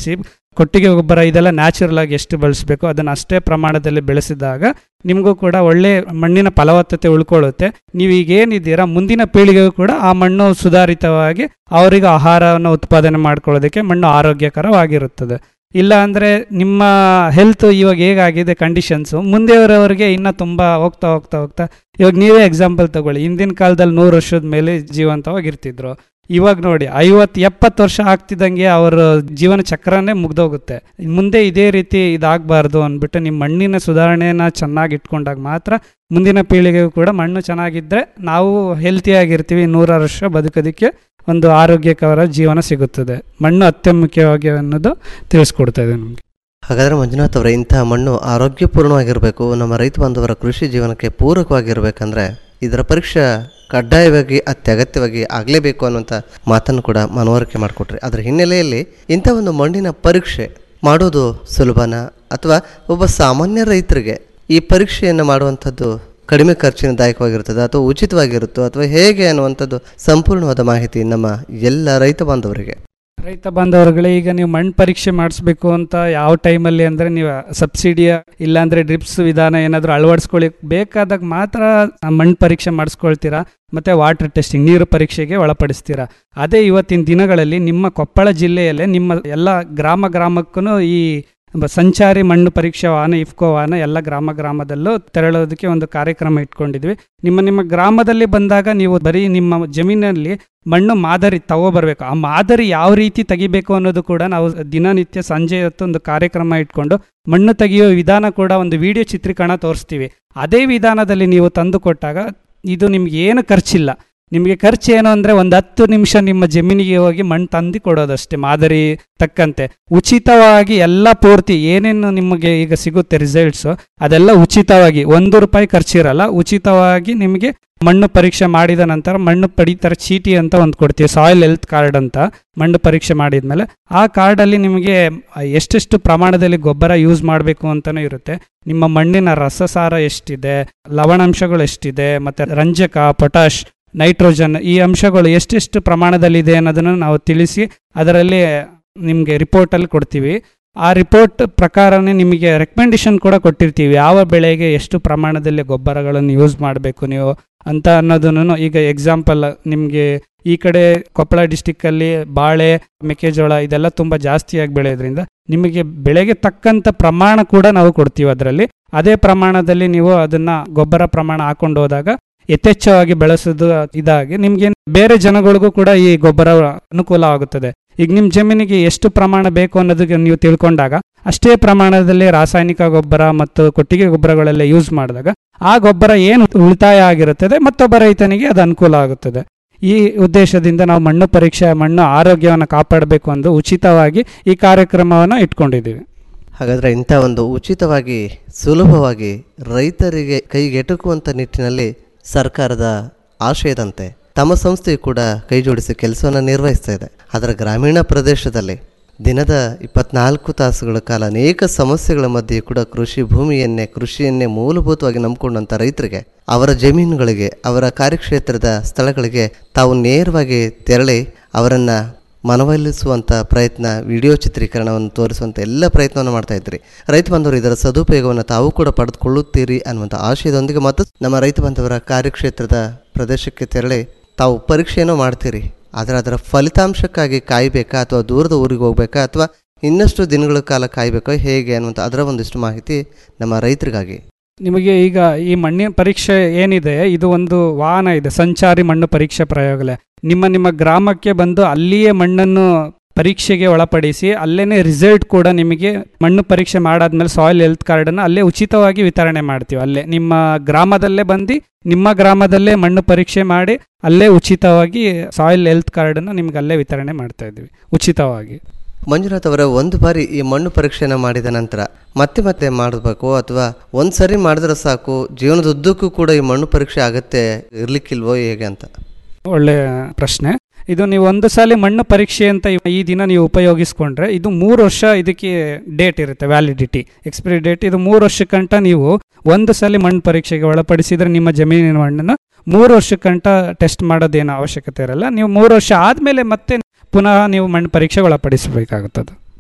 ಕೊಟ್ಟಿಗೆ ಗೊಬ್ಬರ ಇದೆಲ್ಲ ನ್ಯಾಚುರಲ್ ಆಗಿ ಎಷ್ಟು ಬಳಸಬೇಕು ಅದನ್ನು ಅಷ್ಟೇ ಪ್ರಮಾಣದಲ್ಲಿ ಬೆಳೆಸಿದಾಗ ನಿಮಗೂ ಕೂಡ ಒಳ್ಳೆ ಮಣ್ಣಿನ ಫಲವತ್ತತೆ ಉಳ್ಕೊಳ್ಳುತ್ತೆ ನೀವು ಈಗ ಏನಿದ್ದೀರಾ ಮುಂದಿನ ಪೀಳಿಗೆಗೂ ಕೂಡ ಆ ಮಣ್ಣು ಸುಧಾರಿತವಾಗಿ ಅವರಿಗೆ ಆಹಾರವನ್ನು ಉತ್ಪಾದನೆ ಮಾಡ್ಕೊಳ್ಳೋದಕ್ಕೆ ಮಣ್ಣು ಆರೋಗ್ಯಕರವಾಗಿರುತ್ತದೆ ಇಲ್ಲ ಅಂದರೆ ನಿಮ್ಮ ಹೆಲ್ತ್ ಇವಾಗ ಹೇಗಾಗಿದೆ ಕಂಡೀಷನ್ಸು ಮುಂದೆಯವರವರಿಗೆ ಇನ್ನೂ ತುಂಬ ಹೋಗ್ತಾ ಹೋಗ್ತಾ ಹೋಗ್ತಾ ಇವಾಗ ನೀವೇ ಎಕ್ಸಾಂಪಲ್ ತಗೊಳ್ಳಿ ಹಿಂದಿನ ಕಾಲದಲ್ಲಿ ನೂರು ವರ್ಷದ ಮೇಲೆ ಜೀವಂತವಾಗಿರ್ತಿದ್ರು ಇವಾಗ ನೋಡಿ ಐವತ್ತು ಎಪ್ಪತ್ತು ವರ್ಷ ಆಗ್ತಿದ್ದಂಗೆ ಅವರ ಜೀವನ ಚಕ್ರನೇ ಮುಗ್ದೋಗುತ್ತೆ ಮುಂದೆ ಇದೇ ರೀತಿ ಇದಾಗಬಾರ್ದು ಅಂದ್ಬಿಟ್ಟು ನಿಮ್ಮ ಮಣ್ಣಿನ ಸುಧಾರಣೆನ ಚೆನ್ನಾಗಿ ಇಟ್ಕೊಂಡಾಗ ಮಾತ್ರ ಮುಂದಿನ ಪೀಳಿಗೆಗೂ ಕೂಡ ಮಣ್ಣು ಚೆನ್ನಾಗಿದ್ದರೆ ನಾವು ಹೆಲ್ತಿಯಾಗಿರ್ತೀವಿ ನೂರಾರು ವರ್ಷ ಬದುಕೋದಕ್ಕೆ ಒಂದು ಆರೋಗ್ಯಕರ ಜೀವನ ಸಿಗುತ್ತದೆ ಮಣ್ಣು ಅತ್ಯಮುಖ್ಯವಾಗಿ ಅನ್ನೋದು ತಿಳಿಸ್ಕೊಡ್ತಾ ಇದೆ ನಮಗೆ ಹಾಗಾದರೆ ಮಂಜುನಾಥ್ ಅವರೇ ಇಂತಹ ಮಣ್ಣು ಆರೋಗ್ಯಪೂರ್ಣವಾಗಿರಬೇಕು ನಮ್ಮ ರೈತ ಬಾಂಧವರ ಕೃಷಿ ಜೀವನಕ್ಕೆ ಪೂರಕವಾಗಿರಬೇಕಂದ್ರೆ ಇದರ ಪರೀಕ್ಷೆ ಕಡ್ಡಾಯವಾಗಿ ಅತ್ಯಗತ್ಯವಾಗಿ ಆಗಲೇಬೇಕು ಅನ್ನುವಂಥ ಮಾತನ್ನು ಕೂಡ ಮನವರಿಕೆ ಮಾಡಿಕೊಟ್ರಿ ಅದರ ಹಿನ್ನೆಲೆಯಲ್ಲಿ ಇಂಥ ಒಂದು ಮಣ್ಣಿನ ಪರೀಕ್ಷೆ ಮಾಡೋದು ಸುಲಭನ ಅಥವಾ ಒಬ್ಬ ಸಾಮಾನ್ಯ ರೈತರಿಗೆ ಈ ಪರೀಕ್ಷೆಯನ್ನು ಮಾಡುವಂಥದ್ದು ಕಡಿಮೆ ಖರ್ಚಿನದಾಯಕವಾಗಿರುತ್ತದೆ ಅಥವಾ ಉಚಿತವಾಗಿರುತ್ತೋ ಅಥವಾ ಹೇಗೆ ಅನ್ನುವಂಥದ್ದು ಸಂಪೂರ್ಣವಾದ ಮಾಹಿತಿ ನಮ್ಮ ಎಲ್ಲ ರೈತ ಬಾಂಧವರಿಗೆ ರೈತ ಬಾಂಧವರುಗಳೇ ಈಗ ನೀವು ಮಣ್ಣು ಪರೀಕ್ಷೆ ಮಾಡಿಸ್ಬೇಕು ಅಂತ ಯಾವ ಟೈಮಲ್ಲಿ ಅಂದರೆ ನೀವು ಸಬ್ಸಿಡಿಯ ಇಲ್ಲಾಂದರೆ ಡ್ರಿಪ್ಸ್ ವಿಧಾನ ಏನಾದರೂ ಅಳವಡಿಸ್ಕೊಳ್ಳಿ ಬೇಕಾದಾಗ ಮಾತ್ರ ಮಣ್ಣು ಪರೀಕ್ಷೆ ಮಾಡಿಸ್ಕೊಳ್ತೀರಾ ಮತ್ತು ವಾಟರ್ ಟೆಸ್ಟಿಂಗ್ ನೀರು ಪರೀಕ್ಷೆಗೆ ಒಳಪಡಿಸ್ತೀರಾ ಅದೇ ಇವತ್ತಿನ ದಿನಗಳಲ್ಲಿ ನಿಮ್ಮ ಕೊಪ್ಪಳ ಜಿಲ್ಲೆಯಲ್ಲೇ ನಿಮ್ಮ ಎಲ್ಲ ಗ್ರಾಮ ಗ್ರಾಮಕ್ಕೂ ಈ ಬ- ಸಂಚಾರಿ ಮಣ್ಣು ಪರೀಕ್ಷಾ ವಾಹನ ಇಫ್ಕೋ ವಾಹನ ಎಲ್ಲ ಗ್ರಾಮ ಗ್ರಾಮದಲ್ಲೂ ತೆರಳೋದಕ್ಕೆ ಒಂದು ಕಾರ್ಯಕ್ರಮ ಇಟ್ಕೊಂಡಿದ್ವಿ ನಿಮ್ಮ ನಿಮ್ಮ ಗ್ರಾಮದಲ್ಲಿ ಬಂದಾಗ ನೀವು ಬರೀ ನಿಮ್ಮ ಜಮೀನಲ್ಲಿ ಮಣ್ಣು ಮಾದರಿ ತಗೋಬರ್ಬೇಕು ಆ ಮಾದರಿ ಯಾವ ರೀತಿ ತೆಗಿಬೇಕು ಅನ್ನೋದು ಕೂಡ ನಾವು ದಿನನಿತ್ಯ ಸಂಜೆ ಹೊತ್ತು ಒಂದು ಕಾರ್ಯಕ್ರಮ ಇಟ್ಕೊಂಡು ಮಣ್ಣು ತೆಗೆಯೋ ವಿಧಾನ ಕೂಡ ಒಂದು ವಿಡಿಯೋ ಚಿತ್ರೀಕರಣ ತೋರಿಸ್ತೀವಿ ಅದೇ ವಿಧಾನದಲ್ಲಿ ನೀವು ತಂದು ಕೊಟ್ಟಾಗ ಇದು ನಿಮ್ಗೆ ಏನು ಖರ್ಚಿಲ್ಲ ನಿಮಗೆ ಖರ್ಚು ಏನು ಅಂದರೆ ಒಂದು ಹತ್ತು ನಿಮಿಷ ನಿಮ್ಮ ಜಮೀನಿಗೆ ಹೋಗಿ ಮಣ್ಣು ತಂದು ಕೊಡೋದಷ್ಟೇ ಮಾದರಿ ತಕ್ಕಂತೆ ಉಚಿತವಾಗಿ ಎಲ್ಲ ಪೂರ್ತಿ ಏನೇನು ನಿಮಗೆ ಈಗ ಸಿಗುತ್ತೆ ರಿಸಲ್ಟ್ಸು ಅದೆಲ್ಲ ಉಚಿತವಾಗಿ ಒಂದು ರೂಪಾಯಿ ಖರ್ಚಿರಲ್ಲ ಉಚಿತವಾಗಿ ನಿಮಗೆ ಮಣ್ಣು ಪರೀಕ್ಷೆ ಮಾಡಿದ ನಂತರ ಮಣ್ಣು ಪಡಿತರ ಚೀಟಿ ಅಂತ ಒಂದು ಕೊಡ್ತೀವಿ ಸಾಯಿಲ್ ಹೆಲ್ತ್ ಕಾರ್ಡ್ ಅಂತ ಮಣ್ಣು ಪರೀಕ್ಷೆ ಮಾಡಿದ್ಮೇಲೆ ಆ ಕಾರ್ಡಲ್ಲಿ ನಿಮಗೆ ಎಷ್ಟೆಷ್ಟು ಪ್ರಮಾಣದಲ್ಲಿ ಗೊಬ್ಬರ ಯೂಸ್ ಮಾಡಬೇಕು ಅಂತಲೂ ಇರುತ್ತೆ ನಿಮ್ಮ ಮಣ್ಣಿನ ರಸಸಾರ ಎಷ್ಟಿದೆ ಲವಣಾಂಶಗಳು ಎಷ್ಟಿದೆ ಮತ್ತು ರಂಜಕ ಪೊಟಾಷ್ ನೈಟ್ರೋಜನ್ ಈ ಅಂಶಗಳು ಎಷ್ಟೆಷ್ಟು ಪ್ರಮಾಣದಲ್ಲಿದೆ ಅನ್ನೋದನ್ನು ನಾವು ತಿಳಿಸಿ ಅದರಲ್ಲಿ ನಿಮಗೆ ರಿಪೋರ್ಟಲ್ಲಿ ಕೊಡ್ತೀವಿ ಆ ರಿಪೋರ್ಟ್ ಪ್ರಕಾರನೇ ನಿಮಗೆ ರೆಕಮೆಂಡೇಶನ್ ಕೂಡ ಕೊಟ್ಟಿರ್ತೀವಿ ಯಾವ ಬೆಳೆಗೆ ಎಷ್ಟು ಪ್ರಮಾಣದಲ್ಲಿ ಗೊಬ್ಬರಗಳನ್ನು ಯೂಸ್ ಮಾಡಬೇಕು ನೀವು ಅಂತ ಅನ್ನೋದನ್ನು ಈಗ ಎಕ್ಸಾಂಪಲ್ ನಿಮಗೆ ಈ ಕಡೆ ಕೊಪ್ಪಳ ಡಿಸ್ಟಿಕ್ಕಲ್ಲಿ ಬಾಳೆ ಮೆಕ್ಕೆಜೋಳ ಇದೆಲ್ಲ ತುಂಬ ಜಾಸ್ತಿಯಾಗಿ ಬೆಳೆಯೋದ್ರಿಂದ ನಿಮಗೆ ಬೆಳೆಗೆ ತಕ್ಕಂಥ ಪ್ರಮಾಣ ಕೂಡ ನಾವು ಕೊಡ್ತೀವಿ ಅದರಲ್ಲಿ ಅದೇ ಪ್ರಮಾಣದಲ್ಲಿ ನೀವು ಅದನ್ನು ಗೊಬ್ಬರ ಪ್ರಮಾಣ ಹಾಕೊಂಡು ಹೋದಾಗ ಯಥೇಚ್ಛವಾಗಿ ಬೆಳೆಸೋದು ಇದಾಗಿ ನಿಮ್ಗೆ ಬೇರೆ ಜನಗಳಿಗೂ ಕೂಡ ಈ ಗೊಬ್ಬರ ಅನುಕೂಲ ಆಗುತ್ತದೆ ಈಗ ನಿಮ್ಮ ಜಮೀನಿಗೆ ಎಷ್ಟು ಪ್ರಮಾಣ ಬೇಕು ಅನ್ನೋದಕ್ಕೆ ನೀವು ತಿಳ್ಕೊಂಡಾಗ ಅಷ್ಟೇ ಪ್ರಮಾಣದಲ್ಲಿ ರಾಸಾಯನಿಕ ಗೊಬ್ಬರ ಮತ್ತು ಕೊಟ್ಟಿಗೆ ಗೊಬ್ಬರಗಳೆಲ್ಲ ಯೂಸ್ ಮಾಡಿದಾಗ ಆ ಗೊಬ್ಬರ ಏನು ಉಳಿತಾಯ ಆಗಿರುತ್ತದೆ ಮತ್ತೊಬ್ಬ ರೈತನಿಗೆ ಅದು ಅನುಕೂಲ ಆಗುತ್ತದೆ ಈ ಉದ್ದೇಶದಿಂದ ನಾವು ಮಣ್ಣು ಪರೀಕ್ಷೆ ಮಣ್ಣು ಆರೋಗ್ಯವನ್ನು ಕಾಪಾಡಬೇಕು ಎಂದು ಉಚಿತವಾಗಿ ಈ ಕಾರ್ಯಕ್ರಮವನ್ನು ಇಟ್ಕೊಂಡಿದ್ದೀವಿ ಹಾಗಾದರೆ ಇಂಥ ಒಂದು ಉಚಿತವಾಗಿ ಸುಲಭವಾಗಿ ರೈತರಿಗೆ ಕೈಗೆಟುಕುವಂಥ ನಿಟ್ಟಿನಲ್ಲಿ ಸರ್ಕಾರದ ಆಶಯದಂತೆ ತಮ್ಮ ಸಂಸ್ಥೆಯು ಕೂಡ ಕೈ ಜೋಡಿಸಿ ಕೆಲಸವನ್ನು ನಿರ್ವಹಿಸ್ತಾ ಇದೆ ಅದರ ಗ್ರಾಮೀಣ ಪ್ರದೇಶದಲ್ಲಿ ದಿನದ ಇಪ್ಪತ್ನಾಲ್ಕು ತಾಸುಗಳ ಕಾಲ ಅನೇಕ ಸಮಸ್ಯೆಗಳ ಮಧ್ಯೆ ಕೂಡ ಕೃಷಿ ಭೂಮಿಯನ್ನೇ ಕೃಷಿಯನ್ನೇ ಮೂಲಭೂತವಾಗಿ ನಂಬಿಕೊಂಡಂಥ ರೈತರಿಗೆ ಅವರ ಜಮೀನುಗಳಿಗೆ ಅವರ ಕಾರ್ಯಕ್ಷೇತ್ರದ ಸ್ಥಳಗಳಿಗೆ ತಾವು ನೇರವಾಗಿ ತೆರಳಿ ಅವರನ್ನು ಮನವೊಲಿಸುವಂಥ ಪ್ರಯತ್ನ ವಿಡಿಯೋ ಚಿತ್ರೀಕರಣವನ್ನು ತೋರಿಸುವಂಥ ಎಲ್ಲ ಪ್ರಯತ್ನವನ್ನು ಮಾಡ್ತಾ ಇದ್ರಿ ರೈತ ಬಾಂಧವರು ಇದರ ಸದುಪಯೋಗವನ್ನು ತಾವು ಕೂಡ ಪಡೆದುಕೊಳ್ಳುತ್ತೀರಿ ಅನ್ನುವಂಥ ಆಶಯದೊಂದಿಗೆ ಮತ್ತು ನಮ್ಮ ರೈತ ಬಾಂಧವರ ಕಾರ್ಯಕ್ಷೇತ್ರದ ಪ್ರದೇಶಕ್ಕೆ ತೆರಳಿ ತಾವು ಪರೀಕ್ಷೆಯನ್ನು ಮಾಡ್ತೀರಿ ಆದರೆ ಅದರ ಫಲಿತಾಂಶಕ್ಕಾಗಿ ಕಾಯಬೇಕಾ ಅಥವಾ ದೂರದ ಊರಿಗೆ ಹೋಗ್ಬೇಕಾ ಅಥವಾ ಇನ್ನಷ್ಟು ದಿನಗಳ ಕಾಲ ಕಾಯಬೇಕೋ ಹೇಗೆ ಅನ್ನುವಂಥ ಅದರ ಒಂದಿಷ್ಟು ಮಾಹಿತಿ ನಮ್ಮ ರೈತರಿಗಾಗಿ ನಿಮಗೆ ಈಗ ಈ ಮಣ್ಣಿನ ಪರೀಕ್ಷೆ ಏನಿದೆ ಇದು ಒಂದು ವಾಹನ ಇದೆ ಸಂಚಾರಿ ಮಣ್ಣು ಪರೀಕ್ಷೆ ಪ್ರಯೋಗಾಲಯ ನಿಮ್ಮ ನಿಮ್ಮ ಗ್ರಾಮಕ್ಕೆ ಬಂದು ಅಲ್ಲಿಯೇ ಮಣ್ಣನ್ನು ಪರೀಕ್ಷೆಗೆ ಒಳಪಡಿಸಿ ಅಲ್ಲೇನೆ ರಿಸಲ್ಟ್ ಕೂಡ ನಿಮಗೆ ಮಣ್ಣು ಪರೀಕ್ಷೆ ಮಾಡಾದ್ಮೇಲೆ ಸಾಯಿಲ್ ಹೆಲ್ತ್ ಕಾರ್ಡನ್ನು ಅಲ್ಲೇ ಉಚಿತವಾಗಿ ವಿತರಣೆ ಮಾಡ್ತೀವಿ ಅಲ್ಲೇ ನಿಮ್ಮ ಗ್ರಾಮದಲ್ಲೇ ಬಂದು ನಿಮ್ಮ ಗ್ರಾಮದಲ್ಲೇ ಮಣ್ಣು ಪರೀಕ್ಷೆ ಮಾಡಿ ಅಲ್ಲೇ ಉಚಿತವಾಗಿ ಸಾಯಿಲ್ ಹೆಲ್ತ್ ಕಾರ್ಡನ್ನು ನಿಮ್ಗೆ ಅಲ್ಲೇ ವಿತರಣೆ ಮಾಡ್ತಾ ಇದ್ವಿ ಉಚಿತವಾಗಿ ಮಂಜುನಾಥ್ ಅವರ ಒಂದು ಬಾರಿ ಈ ಮಣ್ಣು ಪರೀಕ್ಷೆನ ಮಾಡಿದ ನಂತರ ಮತ್ತೆ ಮತ್ತೆ ಮಾಡಬೇಕು ಅಥವಾ ಒಂದು ಸರಿ ಮಾಡಿದ್ರೆ ಸಾಕು ಜೀವನದುದ್ದಕ್ಕೂ ಕೂಡ ಈ ಮಣ್ಣು ಪರೀಕ್ಷೆ ಆಗತ್ತೆ ಇರ್ಲಿಕ್ಕಿಲ್ವೋ ಹೇಗೆ ಅಂತ ಒಳ್ಳೆ ಪ್ರಶ್ನೆ ಇದು ನೀವು ಒಂದು ಸಾಲಿ ಮಣ್ಣು ಪರೀಕ್ಷೆ ಅಂತ ಈ ದಿನ ನೀವು ಉಪಯೋಗಿಸ್ಕೊಂಡ್ರೆ ಇದು ಮೂರು ವರ್ಷ ಇದಕ್ಕೆ ಡೇಟ್ ಇರುತ್ತೆ ವ್ಯಾಲಿಡಿಟಿ ಎಕ್ಸ್ಪೈರಿ ಡೇಟ್ ಇದು ಮೂರು ವರ್ಷಕ್ಕಂಟ ನೀವು ಒಂದು ಸಲ ಮಣ್ಣು ಪರೀಕ್ಷೆಗೆ ಒಳಪಡಿಸಿದ್ರೆ ನಿಮ್ಮ ಜಮೀನಿನ ಮಣ್ಣನ್ನು ಮೂರು ವರ್ಷಕ್ಕಂಟ ಟೆಸ್ಟ್ ಮಾಡೋದೇನು ಅವಶ್ಯಕತೆ ಇರಲ್ಲ ನೀವು ಮೂರು ವರ್ಷ ಆದಮೇಲೆ ಮತ್ತೆ ಪುನಃ ನೀವು ಮಣ್ಣು ಪರೀಕ್ಷೆಗೆ ಒಳಪಡಿಸಬೇಕಾಗುತ್ತದೆ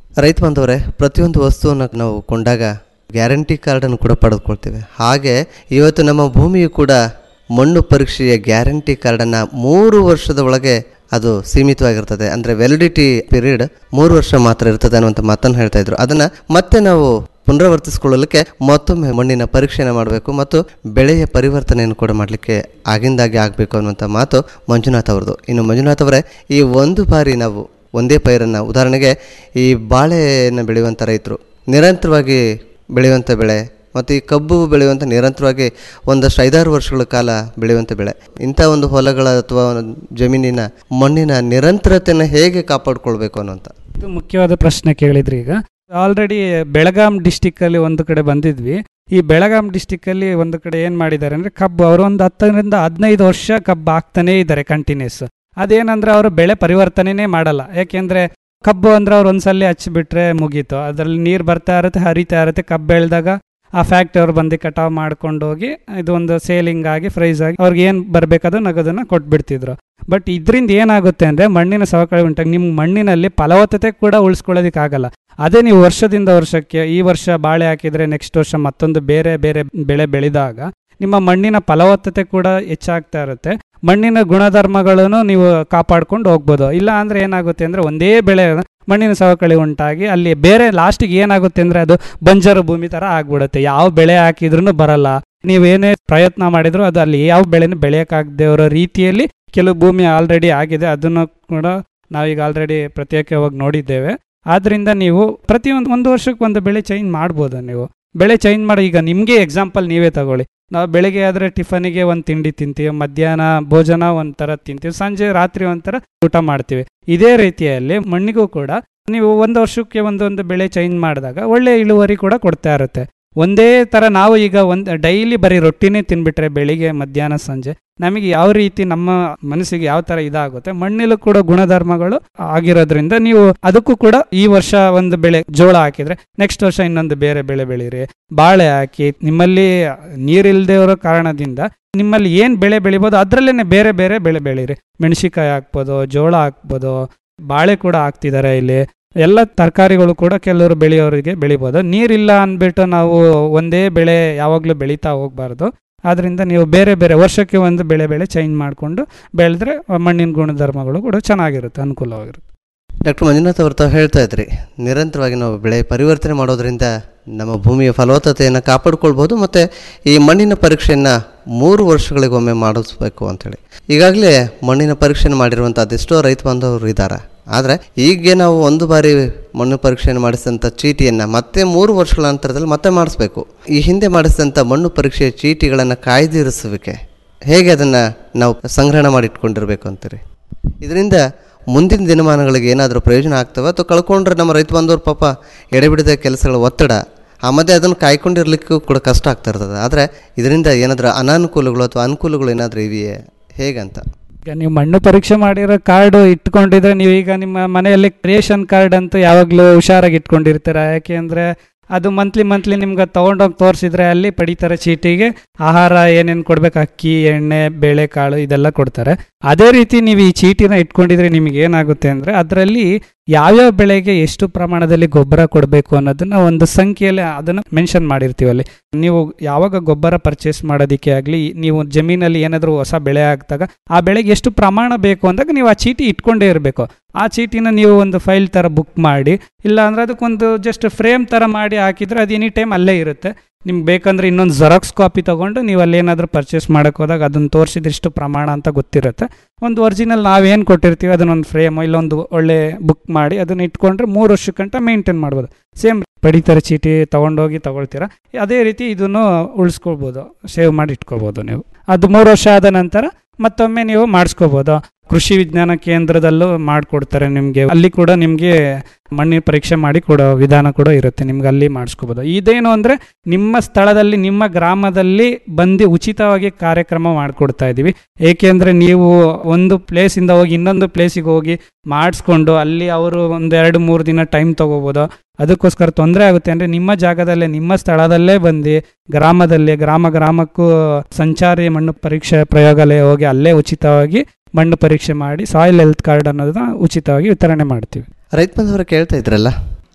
ರೈತ ಬಾಂಧವರೇ ಪ್ರತಿಯೊಂದು ವಸ್ತುವನ್ನು ನಾವು ಕೊಂಡಾಗ ಗ್ಯಾರಂಟಿ ಕಾರ್ಡನ್ನು ಕೂಡ ಪಡೆದುಕೊಳ್ತೇವೆ ಹಾಗೆ ಇವತ್ತು ನಮ್ಮ ಭೂಮಿಯು ಕೂಡ ಮಣ್ಣು ಪರೀಕ್ಷೆಯ ಗ್ಯಾರಂಟಿ ಕಾರ್ಡನ್ನು ಮೂರು ವರ್ಷದ ಒಳಗೆ ಅದು ಸೀಮಿತವಾಗಿರ್ತದೆ ಅಂದರೆ ವ್ಯಾಲಿಡಿಟಿ ಪೀರಿಯಡ್ ಮೂರು ವರ್ಷ ಮಾತ್ರ ಇರ್ತದೆ ಅನ್ನುವಂಥ ಮಾತನ್ನು ಹೇಳ್ತಾ ಇದ್ರು ಅದನ್ನು ಮತ್ತೆ ನಾವು ಪುನರಾವರ್ತಿಸಿಕೊಳ್ಳಲಿಕ್ಕೆ ಮತ್ತೊಮ್ಮೆ ಮಣ್ಣಿನ ಪರೀಕ್ಷೆಯನ್ನು ಮಾಡಬೇಕು ಮತ್ತು ಬೆಳೆಯ ಪರಿವರ್ತನೆಯನ್ನು ಕೂಡ ಮಾಡಲಿಕ್ಕೆ ಆಗಿಂದಾಗೆ ಆಗಬೇಕು ಅನ್ನುವಂಥ ಮಾತು ಮಂಜುನಾಥ್ ಅವ್ರದ್ದು ಇನ್ನು ಮಂಜುನಾಥ್ ಅವರೇ ಈ ಒಂದು ಬಾರಿ ನಾವು ಒಂದೇ ಪೈರನ್ನು ಉದಾಹರಣೆಗೆ ಈ ಬಾಳೆಯನ್ನು ಬೆಳೆಯುವಂಥ ರೈತರು ನಿರಂತರವಾಗಿ ಬೆಳೆಯುವಂಥ ಬೆಳೆ ಮತ್ತು ಈ ಕಬ್ಬು ಬೆಳೆಯುವಂಥ ನಿರಂತರವಾಗಿ ಒಂದಷ್ಟು ಐದಾರು ವರ್ಷಗಳ ಕಾಲ ಬೆಳೆಯುವಂಥ ಬೆಳೆ ಇಂಥ ಒಂದು ಹೊಲಗಳ ಅಥವಾ ಒಂದು ಜಮೀನಿನ ಮಣ್ಣಿನ ನಿರಂತರತೆಯನ್ನು ಹೇಗೆ ಕಾಪಾಡಿಕೊಳ್ಬೇಕು ಅನ್ನುವಂಥ ಇದು ಮುಖ್ಯವಾದ ಪ್ರಶ್ನೆ ಕೇಳಿದ್ರಿ ಈಗ ಆಲ್ರೆಡಿ ಬೆಳಗಾಂ ಡಿಸ್ಟಿಕ್ ಅಲ್ಲಿ ಒಂದು ಕಡೆ ಬಂದಿದ್ವಿ ಈ ಬೆಳಗಾಂ ಡಿಸ್ಟಿಕ್ ಅಲ್ಲಿ ಒಂದು ಕಡೆ ಏನ್ ಮಾಡಿದ್ದಾರೆ ಅಂದ್ರೆ ಕಬ್ಬು ಅವರು ಒಂದು ಹತ್ತರಿಂದ ಹದಿನೈದು ವರ್ಷ ಕಬ್ಬು ಹಾಕ್ತಾನೇ ಇದ್ದಾರೆ ಕಂಟಿನ್ಯೂಸ್ ಅದೇನಂದ್ರೆ ಅವರು ಬೆಳೆ ಪರಿವರ್ತನೆನೇ ಮಾಡಲ್ಲ ಯಾಕೆಂದ್ರೆ ಕಬ್ಬು ಅಂದ್ರೆ ಅವ್ರು ಒಂದ್ಸಲಿ ಹಚ್ಚಿಬಿಟ್ರೆ ಮುಗೀತು ಅದರಲ್ಲಿ ನೀರು ಬರ್ತಾ ಇರುತ್ತೆ ಹರಿತಾ ಇರುತ್ತೆ ಕಬ್ಬು ಬೆಳೆದಾಗ ಆ ಫ್ಯಾಕ್ಟ್ರಿ ಅವ್ರು ಬಂದು ಕಟಾವ್ ಮಾಡ್ಕೊಂಡು ಹೋಗಿ ಇದು ಒಂದು ಸೇಲಿಂಗ್ ಆಗಿ ಫ್ರೈಸ್ ಆಗಿ ಅವ್ರಿಗೆ ಏನು ಬರಬೇಕಾದ ನಗದನ್ನ ಕೊಟ್ಬಿಡ್ತಿದ್ರು ಬಟ್ ಇದರಿಂದ ಏನಾಗುತ್ತೆ ಅಂದರೆ ಮಣ್ಣಿನ ಸವಕಳಿ ಉಂಟಾಗಿ ನಿಮ್ಮ ಮಣ್ಣಿನಲ್ಲಿ ಫಲವತ್ತತೆ ಕೂಡ ಉಳಿಸ್ಕೊಳ್ಳೋದಕ್ಕಾಗಲ್ಲ ಅದೇ ನೀವು ವರ್ಷದಿಂದ ವರ್ಷಕ್ಕೆ ಈ ವರ್ಷ ಬಾಳೆ ಹಾಕಿದರೆ ನೆಕ್ಸ್ಟ್ ವರ್ಷ ಮತ್ತೊಂದು ಬೇರೆ ಬೇರೆ ಬೆಳೆ ಬೆಳೆದಾಗ ನಿಮ್ಮ ಮಣ್ಣಿನ ಫಲವತ್ತತೆ ಕೂಡ ಹೆಚ್ಚಾಗ್ತಾ ಇರುತ್ತೆ ಮಣ್ಣಿನ ಗುಣಧರ್ಮಗಳನ್ನು ನೀವು ಕಾಪಾಡ್ಕೊಂಡು ಹೋಗ್ಬೋದು ಇಲ್ಲ ಅಂದರೆ ಏನಾಗುತ್ತೆ ಅಂದರೆ ಒಂದೇ ಬೆಳೆ ಮಣ್ಣಿನ ಸವಕಳಿ ಉಂಟಾಗಿ ಅಲ್ಲಿ ಬೇರೆ ಲಾಸ್ಟಿಗೆ ಏನಾಗುತ್ತೆ ಅಂದರೆ ಅದು ಬಂಜರು ಭೂಮಿ ಥರ ಆಗ್ಬಿಡುತ್ತೆ ಯಾವ ಬೆಳೆ ಹಾಕಿದ್ರೂ ಬರಲ್ಲ ನೀವೇನೇ ಪ್ರಯತ್ನ ಮಾಡಿದ್ರು ಅದು ಅಲ್ಲಿ ಯಾವ ಬೆಳೆನೂ ಬೆಳೆಯೋಕ್ಕಾಗದೆ ಇರೋ ರೀತಿಯಲ್ಲಿ ಕೆಲವು ಭೂಮಿ ಆಲ್ರೆಡಿ ಆಗಿದೆ ಅದನ್ನು ಕೂಡ ನಾವೀಗ ಆಲ್ರೆಡಿ ಪ್ರತ್ಯೇಕವಾಗಿ ನೋಡಿದ್ದೇವೆ ಆದ್ರಿಂದ ನೀವು ಪ್ರತಿಯೊಂದು ಒಂದು ವರ್ಷಕ್ಕೆ ಒಂದು ಬೆಳೆ ಚೇಂಜ್ ಮಾಡ್ಬೋದು ನೀವು ಬೆಳೆ ಚೇಂಜ್ ಮಾಡಿ ಈಗ ನಿಮಗೆ ಎಕ್ಸಾಂಪಲ್ ನೀವೇ ತಗೊಳ್ಳಿ ನಾವು ಬೆಳಿಗ್ಗೆ ಆದರೆ ಟಿಫನಿಗೆ ಒಂದು ತಿಂಡಿ ತಿಂತೀವಿ ಮಧ್ಯಾಹ್ನ ಭೋಜನ ಒಂಥರ ತಿಂತೀವಿ ಸಂಜೆ ರಾತ್ರಿ ಒಂಥರ ಊಟ ಮಾಡ್ತೀವಿ ಇದೇ ರೀತಿಯಲ್ಲಿ ಮಣ್ಣಿಗೂ ಕೂಡ ನೀವು ಒಂದು ವರ್ಷಕ್ಕೆ ಒಂದೊಂದು ಬೆಳೆ ಚೇಂಜ್ ಮಾಡಿದಾಗ ಒಳ್ಳೆ ಇಳುವರಿ ಕೂಡ ಕೊಡ್ತಾ ಇರುತ್ತೆ ಒಂದೇ ಥರ ನಾವು ಈಗ ಒಂದು ಡೈಲಿ ಬರೀ ರೊಟ್ಟಿನೇ ತಿನ್ಬಿಟ್ರೆ ಬೆಳಿಗ್ಗೆ ಮಧ್ಯಾಹ್ನ ಸಂಜೆ ನಮಗೆ ಯಾವ ರೀತಿ ನಮ್ಮ ಮನಸ್ಸಿಗೆ ಯಾವ ಥರ ಇದಾಗುತ್ತೆ ಮಣ್ಣಲ್ಲೂ ಕೂಡ ಗುಣಧರ್ಮಗಳು ಆಗಿರೋದ್ರಿಂದ ನೀವು ಅದಕ್ಕೂ ಕೂಡ ಈ ವರ್ಷ ಒಂದು ಬೆಳೆ ಜೋಳ ಹಾಕಿದ್ರೆ ನೆಕ್ಸ್ಟ್ ವರ್ಷ ಇನ್ನೊಂದು ಬೇರೆ ಬೆಳೆ ಬೆಳೀರಿ ಬಾಳೆ ಹಾಕಿ ನಿಮ್ಮಲ್ಲಿ ನೀರಿಲ್ಲದೆ ಇರೋ ಕಾರಣದಿಂದ ನಿಮ್ಮಲ್ಲಿ ಏನು ಬೆಳೆ ಬೆಳಿಬೋದು ಅದರಲ್ಲೇ ಬೇರೆ ಬೇರೆ ಬೆಳೆ ಬೆಳೀರಿ ಮೆಣಸಿಕಾಯಿ ಹಾಕ್ಬೋದು ಜೋಳ ಹಾಕ್ಬೋದು ಬಾಳೆ ಕೂಡ ಹಾಕ್ತಿದ್ದಾರೆ ಇಲ್ಲಿ ಎಲ್ಲ ತರಕಾರಿಗಳು ಕೂಡ ಕೆಲವರು ಬೆಳೆಯೋರಿಗೆ ಬೆಳಿಬೋದು ನೀರಿಲ್ಲ ಅಂದ್ಬಿಟ್ಟು ನಾವು ಒಂದೇ ಬೆಳೆ ಯಾವಾಗಲೂ ಬೆಳೀತಾ ಹೋಗ್ಬಾರ್ದು ಆದ್ರಿಂದ ನೀವು ಬೇರೆ ಬೇರೆ ವರ್ಷಕ್ಕೆ ಒಂದು ಬೆಳೆ ಬೆಳೆ ಚೇಂಜ್ ಮಾಡಿಕೊಂಡು ಬೆಳೆದ್ರೆ ಮಣ್ಣಿನ ಗುಣಧರ್ಮಗಳು ಕೂಡ ಚೆನ್ನಾಗಿರುತ್ತೆ ಅನುಕೂಲವಾಗಿರುತ್ತೆ ಡಾಕ್ಟರ್ ಮಂಜುನಾಥ್ ಅವರು ತಾವು ಹೇಳ್ತಾ ಇದ್ರಿ ನಿರಂತರವಾಗಿ ನಾವು ಬೆಳೆ ಪರಿವರ್ತನೆ ಮಾಡೋದ್ರಿಂದ ನಮ್ಮ ಭೂಮಿಯ ಫಲವತ್ತತೆಯನ್ನು ಕಾಪಾಡ್ಕೊಳ್ಬೋದು ಮತ್ತು ಈ ಮಣ್ಣಿನ ಪರೀಕ್ಷೆಯನ್ನು ಮೂರು ವರ್ಷಗಳಿಗೊಮ್ಮೆ ಮಾಡಿಸ್ಬೇಕು ಅಂಥೇಳಿ ಈಗಾಗಲೇ ಮಣ್ಣಿನ ಪರೀಕ್ಷೆಯನ್ನು ಮಾಡಿರುವಂಥ ಅದೆಷ್ಟೋ ರೈತ ಬಾಂಧವರು ಇದ್ದಾರೆ ಆದರೆ ಈಗ ನಾವು ಒಂದು ಬಾರಿ ಮಣ್ಣು ಪರೀಕ್ಷೆಯನ್ನು ಮಾಡಿಸಿದಂಥ ಚೀಟಿಯನ್ನು ಮತ್ತೆ ಮೂರು ವರ್ಷಗಳ ನಂತರದಲ್ಲಿ ಮತ್ತೆ ಮಾಡಿಸ್ಬೇಕು ಈ ಹಿಂದೆ ಮಾಡಿಸಿದಂಥ ಮಣ್ಣು ಪರೀಕ್ಷೆಯ ಚೀಟಿಗಳನ್ನು ಕಾಯ್ದಿರಿಸುವಿಕೆ ಹೇಗೆ ಅದನ್ನು ನಾವು ಸಂಗ್ರಹಣ ಮಾಡಿ ಇಟ್ಕೊಂಡಿರ್ಬೇಕು ಅಂತೀರಿ ಇದರಿಂದ ಮುಂದಿನ ದಿನಮಾನಗಳಿಗೆ ಏನಾದರೂ ಪ್ರಯೋಜನ ಆಗ್ತವೆ ಅಥವಾ ಕಳ್ಕೊಂಡ್ರೆ ನಮ್ಮ ರೈತ ಬಾಂಧವ್ರ ಪಾಪ ಎಡೆಬಿಡದ ಕೆಲಸಗಳ ಒತ್ತಡ ಆ ಮಧ್ಯೆ ಅದನ್ನು ಕಾಯ್ಕೊಂಡಿರ್ಲಿಕ್ಕೂ ಕೂಡ ಕಷ್ಟ ಆಗ್ತಾ ಇರ್ತದೆ ಆದರೆ ಇದರಿಂದ ಏನಾದರೂ ಅನಾನುಕೂಲಗಳು ಅಥವಾ ಅನುಕೂಲಗಳು ಏನಾದರೂ ಇವೆಯೇ ಹೇಗಂತ ಈಗ ನೀವು ಮಣ್ಣು ಪರೀಕ್ಷೆ ಮಾಡಿರೋ ಕಾರ್ಡು ಇಟ್ಕೊಂಡಿದ್ರೆ ನೀವು ಈಗ ನಿಮ್ಮ ಮನೆಯಲ್ಲಿ ರೇಷನ್ ಕಾರ್ಡ್ ಅಂತೂ ಯಾವಾಗಲೂ ಹುಷಾರಾಗಿ ಇಟ್ಕೊಂಡಿರ್ತೀರ ಯಾಕೆ ಅಂದರೆ ಅದು ಮಂತ್ಲಿ ಮಂತ್ಲಿ ನಿಮ್ಗೆ ತೊಗೊಂಡೋಗಿ ತೋರಿಸಿದ್ರೆ ಅಲ್ಲಿ ಪಡಿತಾರೆ ಚೀಟಿಗೆ ಆಹಾರ ಏನೇನು ಕೊಡ್ಬೇಕು ಅಕ್ಕಿ ಎಣ್ಣೆ ಬೇಳೆ ಕಾಳು ಇದೆಲ್ಲ ಕೊಡ್ತಾರೆ ಅದೇ ರೀತಿ ನೀವು ಈ ಚೀಟಿನ ಇಟ್ಕೊಂಡಿದ್ರೆ ನಿಮಗೆ ಏನಾಗುತ್ತೆ ಅಂದರೆ ಅದರಲ್ಲಿ ಯಾವ್ಯಾವ ಬೆಳೆಗೆ ಎಷ್ಟು ಪ್ರಮಾಣದಲ್ಲಿ ಗೊಬ್ಬರ ಕೊಡಬೇಕು ಅನ್ನೋದನ್ನ ಒಂದು ಸಂಖ್ಯೆಯಲ್ಲಿ ಅದನ್ನು ಮೆನ್ಷನ್ ಮಾಡಿರ್ತೀವಿ ಅಲ್ಲಿ ನೀವು ಯಾವಾಗ ಗೊಬ್ಬರ ಪರ್ಚೇಸ್ ಮಾಡೋದಕ್ಕೆ ಆಗಲಿ ನೀವು ಜಮೀನಲ್ಲಿ ಏನಾದರೂ ಹೊಸ ಬೆಳೆ ಹಾಕಿದಾಗ ಆ ಬೆಳೆಗೆ ಎಷ್ಟು ಪ್ರಮಾಣ ಬೇಕು ಅಂದಾಗ ನೀವು ಆ ಚೀಟಿ ಇಟ್ಕೊಂಡೇ ಇರಬೇಕು ಆ ಚೀಟಿನ ನೀವು ಒಂದು ಫೈಲ್ ಥರ ಬುಕ್ ಮಾಡಿ ಇಲ್ಲ ಅಂದರೆ ಅದಕ್ಕೊಂದು ಜಸ್ಟ್ ಫ್ರೇಮ್ ಥರ ಮಾಡಿ ಹಾಕಿದ್ರೆ ಅದು ಎನಿ ಟೈಮ್ ಅಲ್ಲೇ ಇರುತ್ತೆ ನಿಮ್ಗೆ ಬೇಕಂದ್ರೆ ಇನ್ನೊಂದು ಜೆರಾಕ್ಸ್ ಕಾಪಿ ತೊಗೊಂಡು ನೀವು ಅಲ್ಲೇನಾದರೂ ಪರ್ಚೇಸ್ ಮಾಡೋಕೆ ಹೋದಾಗ ಅದನ್ನು ತೋರಿಸಿದ್ರೆ ಇಷ್ಟು ಪ್ರಮಾಣ ಅಂತ ಗೊತ್ತಿರುತ್ತೆ ಒಂದು ಒರಿಜಿನಲ್ ನಾವೇನು ಕೊಟ್ಟಿರ್ತೀವಿ ಅದನ್ನೊಂದು ಫ್ರೇಮ್ ಇಲ್ಲೊಂದು ಒಳ್ಳೆ ಬುಕ್ ಮಾಡಿ ಅದನ್ನ ಇಟ್ಕೊಂಡ್ರೆ ಮೂರು ವರ್ಷಕ್ಕಂಟ ಮೇಂಟೈನ್ ಮಾಡ್ಬೋದು ಸೇಮ್ ಪಡಿತರ ಚೀಟಿ ತೊಗೊಂಡೋಗಿ ತಗೊಳ್ತೀರಾ ಅದೇ ರೀತಿ ಇದನ್ನು ಉಳಿಸ್ಕೊಳ್ಬೋದು ಸೇವ್ ಮಾಡಿ ಇಟ್ಕೋಬೋದು ನೀವು ಅದು ಮೂರು ವರ್ಷ ಆದ ನಂತರ ಮತ್ತೊಮ್ಮೆ ನೀವು ಮಾಡಿಸ್ಕೋಬೋದು ಕೃಷಿ ವಿಜ್ಞಾನ ಕೇಂದ್ರದಲ್ಲೂ ಮಾಡಿಕೊಡ್ತಾರೆ ನಿಮಗೆ ಅಲ್ಲಿ ಕೂಡ ನಿಮಗೆ ಮಣ್ಣಿನ ಪರೀಕ್ಷೆ ಮಾಡಿ ಕೊಡೋ ವಿಧಾನ ಕೂಡ ಇರುತ್ತೆ ನಿಮ್ಗೆ ಅಲ್ಲಿ ಮಾಡಿಸ್ಕೋಬೋದು ಇದೇನು ಅಂದರೆ ನಿಮ್ಮ ಸ್ಥಳದಲ್ಲಿ ನಿಮ್ಮ ಗ್ರಾಮದಲ್ಲಿ ಬಂದು ಉಚಿತವಾಗಿ ಕಾರ್ಯಕ್ರಮ ಮಾಡಿಕೊಡ್ತಾ ಇದ್ದೀವಿ ಏಕೆಂದರೆ ನೀವು ಒಂದು ಪ್ಲೇಸಿಂದ ಹೋಗಿ ಇನ್ನೊಂದು ಪ್ಲೇಸಿಗೆ ಹೋಗಿ ಮಾಡಿಸ್ಕೊಂಡು ಅಲ್ಲಿ ಅವರು ಒಂದು ಎರಡು ಮೂರು ದಿನ ಟೈಮ್ ತೊಗೋಬೋದು ಅದಕ್ಕೋಸ್ಕರ ತೊಂದರೆ ಆಗುತ್ತೆ ಅಂದರೆ ನಿಮ್ಮ ಜಾಗದಲ್ಲೇ ನಿಮ್ಮ ಸ್ಥಳದಲ್ಲೇ ಬಂದು ಗ್ರಾಮದಲ್ಲಿ ಗ್ರಾಮ ಗ್ರಾಮಕ್ಕೂ ಸಂಚಾರಿ ಮಣ್ಣು ಪರೀಕ್ಷೆ ಪ್ರಯೋಗಾಲಯ ಹೋಗಿ ಅಲ್ಲೇ ಉಚಿತವಾಗಿ ಮಣ್ಣು ಪರೀಕ್ಷೆ ಮಾಡಿ ಸಾಯಿಲ್ ಹೆಲ್ತ್ ಕಾರ್ಡ್ ಅನ್ನೋದನ್ನ ಉಚಿತವಾಗಿ ವಿತರಣೆ ಮಾಡ್ತೀವಿ ರೈತ ಬಂಧುವರು ಕೇಳ್ತಾ ಇದ್ರಲ್ಲ